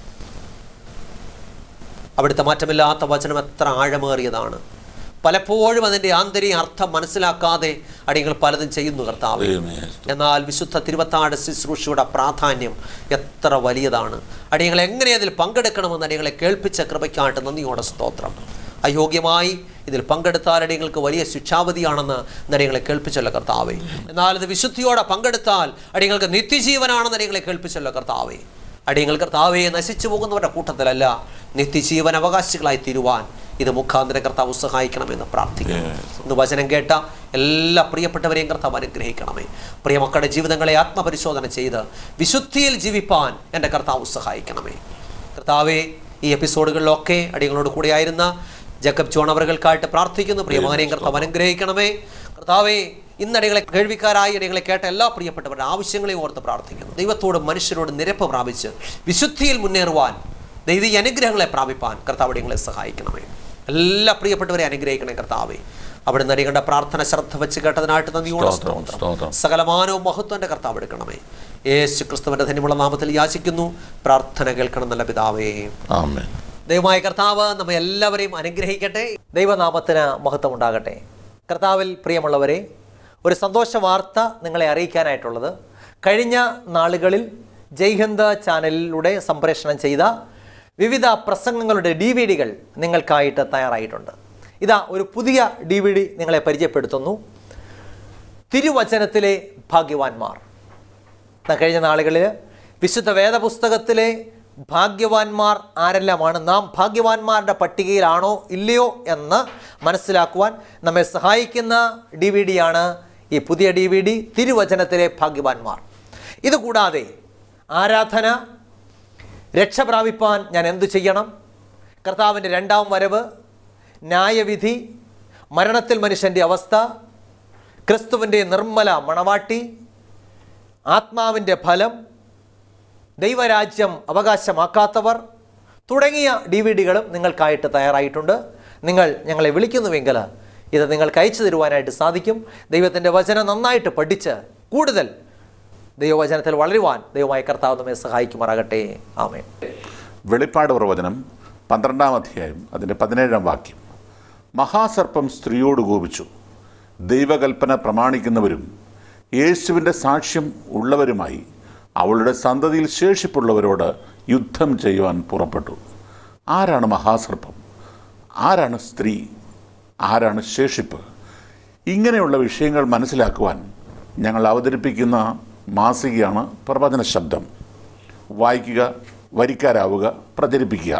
അവിടുത്തെ മാറ്റമില്ലാത്ത വചനം എത്ര ആഴമേറിയതാണ് പലപ്പോഴും അതിൻ്റെ ആന്തരിക അർത്ഥം മനസ്സിലാക്കാതെ അടിയങ്ങൾ പലതും ചെയ്യുന്നു കർത്താവേ ദൈവമേ, എന്നാൽ വിശുദ്ധ തിരുവത്താട് ശുശ്രൂഷയുടെ പ്രാധാന്യം എത്ര വലിയതാണ് അടിയങ്ങൾ എങ്ങനെ അതിൽ പങ്കെടുക്കണമെന്ന് അടിയങ്ങളെ കേൾപ്പിച്ച കൃപയ്ക്കായിട്ട് നന്ദിയോടെ സ്തോത്രം അയോഗ്യമായി ഇതിൽ പങ്കെടുത്താൽ അടിയങ്ങൾക്ക് വലിയ ശിക്ഷാവധിയാണെന്ന് നടിയങ്ങളെ കേൾപ്പിച്ചല്ലോ കർത്താവേ എന്നാൽ ഇത് വിശുദ്ധിയോടെ പങ്കെടുത്താൽ അടിയങ്ങൾക്ക് നിത്യജീവനാണെന്ന് അടിയങ്ങളെ കേൾപ്പിച്ചല്ലോ കർത്താവേ അടിയങ്ങൾ കർത്താവെ നശിച്ചു പോകുന്നവരുടെ കൂട്ടത്തിലല്ല നിത്യജീവൻ അവകാശികളായി തീരുവാൻ ഇത് മുഖാന്തരം കർത്താവ് സഹായിക്കണമെന്ന് പ്രാർത്ഥിക്കുന്നു ഇന്ന് വചനം കേട്ട എല്ലാ പ്രിയപ്പെട്ടവരെയും കർത്താവ് അനുഗ്രഹിക്കണമേ പ്രിയമക്കളുടെ ജീവിതങ്ങളെ ആത്മപരിശോധന ചെയ്ത് വിശുദ്ധിയിൽ ജീവിപ്പാൻ എൻ്റെ കർത്താവ് സഹായിക്കണമേ കർത്താവെ ഈ എപ്പിസോഡുകളിലൊക്കെ അടിയങ്ങളോട് കൂടെയായിരുന്ന ജക്കബ് ജോൺ അവർകൾക്കായിട്ട് പ്രാർത്ഥിക്കുന്നു പ്രിയമകനെയും കർത്താവ് അനുഗ്രഹിക്കണമേ കർത്താവെ ഇന്നടികളെ കേൾവിക്കാരായി അടികളെ കേട്ട എല്ലാ പ്രിയപ്പെട്ടവരുടെ ആവശ്യങ്ങളെയും ഓർത്ത് പ്രാർത്ഥിക്കുന്നു ദൈവത്തോടും മനുഷ്യരോടും നിരപ്പ് പ്രാപിച്ച് വിശുദ്ധിയിൽ മുന്നേറുവാൻ ദൈവീയ അനുഗ്രഹങ്ങളെ പ്രാപിപ്പാൻ കർത്താവ് അടിയങ്ങളെ സഹായിക്കണമേ എല്ലാ പ്രിയപ്പെട്ടവരെ അനുഗ്രഹിക്കണേ കർത്താവെ അവിടെ നടികളുടെ പ്രാർത്ഥന ശ്രദ്ധ വെച്ച് കേട്ടതിനായിട്ട് നന്ദിയോടെ സ്തോത്രം, സ്തോത്രം സ്തോത്രം. സകലമാനവും മഹത്വന്റെ കർത്താവ് എടുക്കണമേ യേശു ക്രിസ്തുവിന്റെ ധന്യമുള്ള നാമത്തിൽ യാചിക്കുന്നു പ്രാർത്ഥന കേൾക്കണം നല്ല പിതാവേ ആമേൻ ദൈവമായ കർത്താവ് നമ്മെ എല്ലാവരെയും അനുഗ്രഹിക്കട്ടെ ദൈവനാമത്തിന് മഹത്വം ഉണ്ടാകട്ടെ കർത്താവിൽ പ്രിയമുള്ളവരെ ഒരു സന്തോഷ വാർത്ത നിങ്ങളെ അറിയിക്കാനായിട്ടുള്ളത് കഴിഞ്ഞ നാളുകളിൽ ജയ്ഹിന്ദ് ചാനലിലൂടെ സംപ്രേഷണം ചെയ്ത വിവിധ പ്രസംഗങ്ങളുടെ ഡി വി ഡികൾ നിങ്ങൾക്കായിട്ട് തയ്യാറായിട്ടുണ്ട് ഇതാ ഒരു പുതിയ ഡി വി ഡി നിങ്ങളെ പരിചയപ്പെടുത്തുന്നു തിരുവചനത്തിലെ ഭാഗ്യവാന്മാർ ന- കഴിഞ്ഞ നാളുകളിൽ വിശുദ്ധ വേദപുസ്തകത്തിലെ ഭാഗ്യവാന്മാർ ആരെല്ലാമാണ് നാം ഭാഗ്യവാന്മാരുടെ പട്ടികയിലാണോ ഇല്ലയോ എന്ന് മനസ്സിലാക്കുവാൻ നമ്മെ സഹായിക്കുന്ന ഡി വി ഡിയാണ് ഈ പുതിയ ഡി വി ഡി തിരുവചനത്തിലെ ഭാഗ്യവാന്മാർ ഇതുകൂടാതെ ആരാധന രക്ഷ പ്രാപിപ്പാൻ ഞാൻ എന്തു ചെയ്യണം കർത്താവിൻ്റെ രണ്ടാം വരവ് ന്യായവിധി മരണത്തിൽ മനുഷ്യൻ്റെ അവസ്ഥ ക്രിസ്തുവിൻ്റെ നിർമ്മല മണവാട്ടി ആത്മാവിൻ്റെ ഫലം ദൈവരാജ്യം അവകാശമാക്കാത്തവർ തുടങ്ങിയ ഡി വി ഡികളും നിങ്ങൾക്കായിട്ട് തയ്യാറായിട്ടുണ്ട് നിങ്ങൾ ഞങ്ങളെ വിളിക്കുന്നുവെങ്കിൽ ഇത് നിങ്ങൾക്ക് അയച്ചു തരുവാനായിട്ട് സാധിക്കും ദൈവത്തിൻ്റെ വചനം നന്നായിട്ട് പഠിച്ച് കൂടുതൽ ദൈവവചനത്തിൽ വളരുവാൻ ദൈവമായ കർത്താവ് നമ്മെ സഹായിക്കുമാറാകട്ടെ ആമേൻ വെളിപ്പാട് പ്രവചനം പന്ത്രണ്ടാം അധ്യായം അതിൻ്റെ പതിനേഴാം വാക്യം മഹാസർപ്പം സ്ത്രീയോട് കോപിച്ചു ദൈവകൽപ്പന പ്രമാണിക്കുന്നവരും യേശുവിൻ്റെ സാക്ഷ്യം ഉള്ളവരുമായി അവളുടെ സന്തതിയിൽ ശേഷിപ്പുള്ളവരോട് യുദ്ധം ചെയ്യുവാൻ പുറപ്പെട്ടു ആരാണ് മഹാസർപ്പം ആരാണ് സ്ത്രീ ആരാണ് ശേഷിപ്പ് ഇങ്ങനെയുള്ള വിഷയങ്ങൾ മനസ്സിലാക്കുവാൻ ഞങ്ങൾ അവതരിപ്പിക്കുന്ന മാസികയാണ് പ്രവചന ശബ്ദം വായിക്കുക വരിക്കാരാവുക പ്രചരിപ്പിക്കുക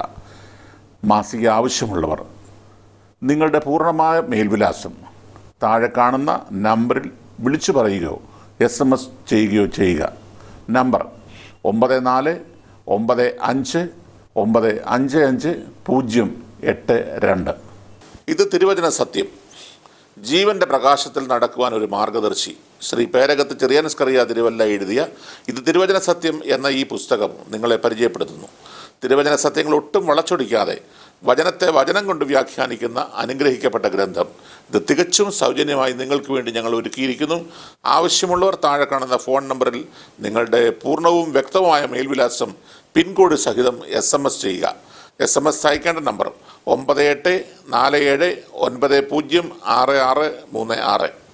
മാസിക ആവശ്യമുള്ളവർ നിങ്ങളുടെ പൂർണ്ണമായ മേൽവിലാസം താഴെ കാണുന്ന നമ്പറിൽ വിളിച്ചു പറയുകയോ എസ് എം എസ് ചെയ്യുകയോ ചെയ്യുക നമ്പർ ഒമ്പത് നാല് ഒമ്പത് അഞ്ച് ഒമ്പത് അഞ്ച് അഞ്ച് പൂജ്യം എട്ട് രണ്ട് ഇത് തിരുവചന സത്യം ജീവന്റെ പ്രകാശത്തിൽ നടക്കുവാൻ ഒരു മാർഗദർശി ശ്രീ പേരകത്ത് ചെറിയാനസ്കറിയ തിരുവല്ല എഴുതിയ ഇത് തിരുവചന സത്യം എന്ന ഈ പുസ്തകം നിങ്ങളെ പരിചയപ്പെടുത്തുന്നു തിരുവചന സത്യങ്ങൾ ഒട്ടും വളച്ചൊടിക്കാതെ വചനത്തെ വചനം കൊണ്ട് വ്യാഖ്യാനിക്കുന്ന അനുഗ്രഹിക്കപ്പെട്ട ഗ്രന്ഥം ഇത് തികച്ചും സൗജന്യമായി നിങ്ങൾക്ക് വേണ്ടി ഞങ്ങൾ ഒരുക്കിയിരിക്കുന്നു ആവശ്യമുള്ളവർ താഴെ കാണുന്ന ഫോൺ നമ്പറിൽ നിങ്ങളുടെ പൂർണ്ണവും വ്യക്തവുമായ മേൽവിലാസം പിൻകോഡ് സഹിതം എസ് എം എസ് ചെയ്യുക എസ് എം എസ് അയക്കേണ്ട നമ്പർ ഒമ്പത് എട്ട് നാല് ഏഴ് ഒൻപത് പൂജ്യം ആറ് ആറ് മൂന്ന് ആറ്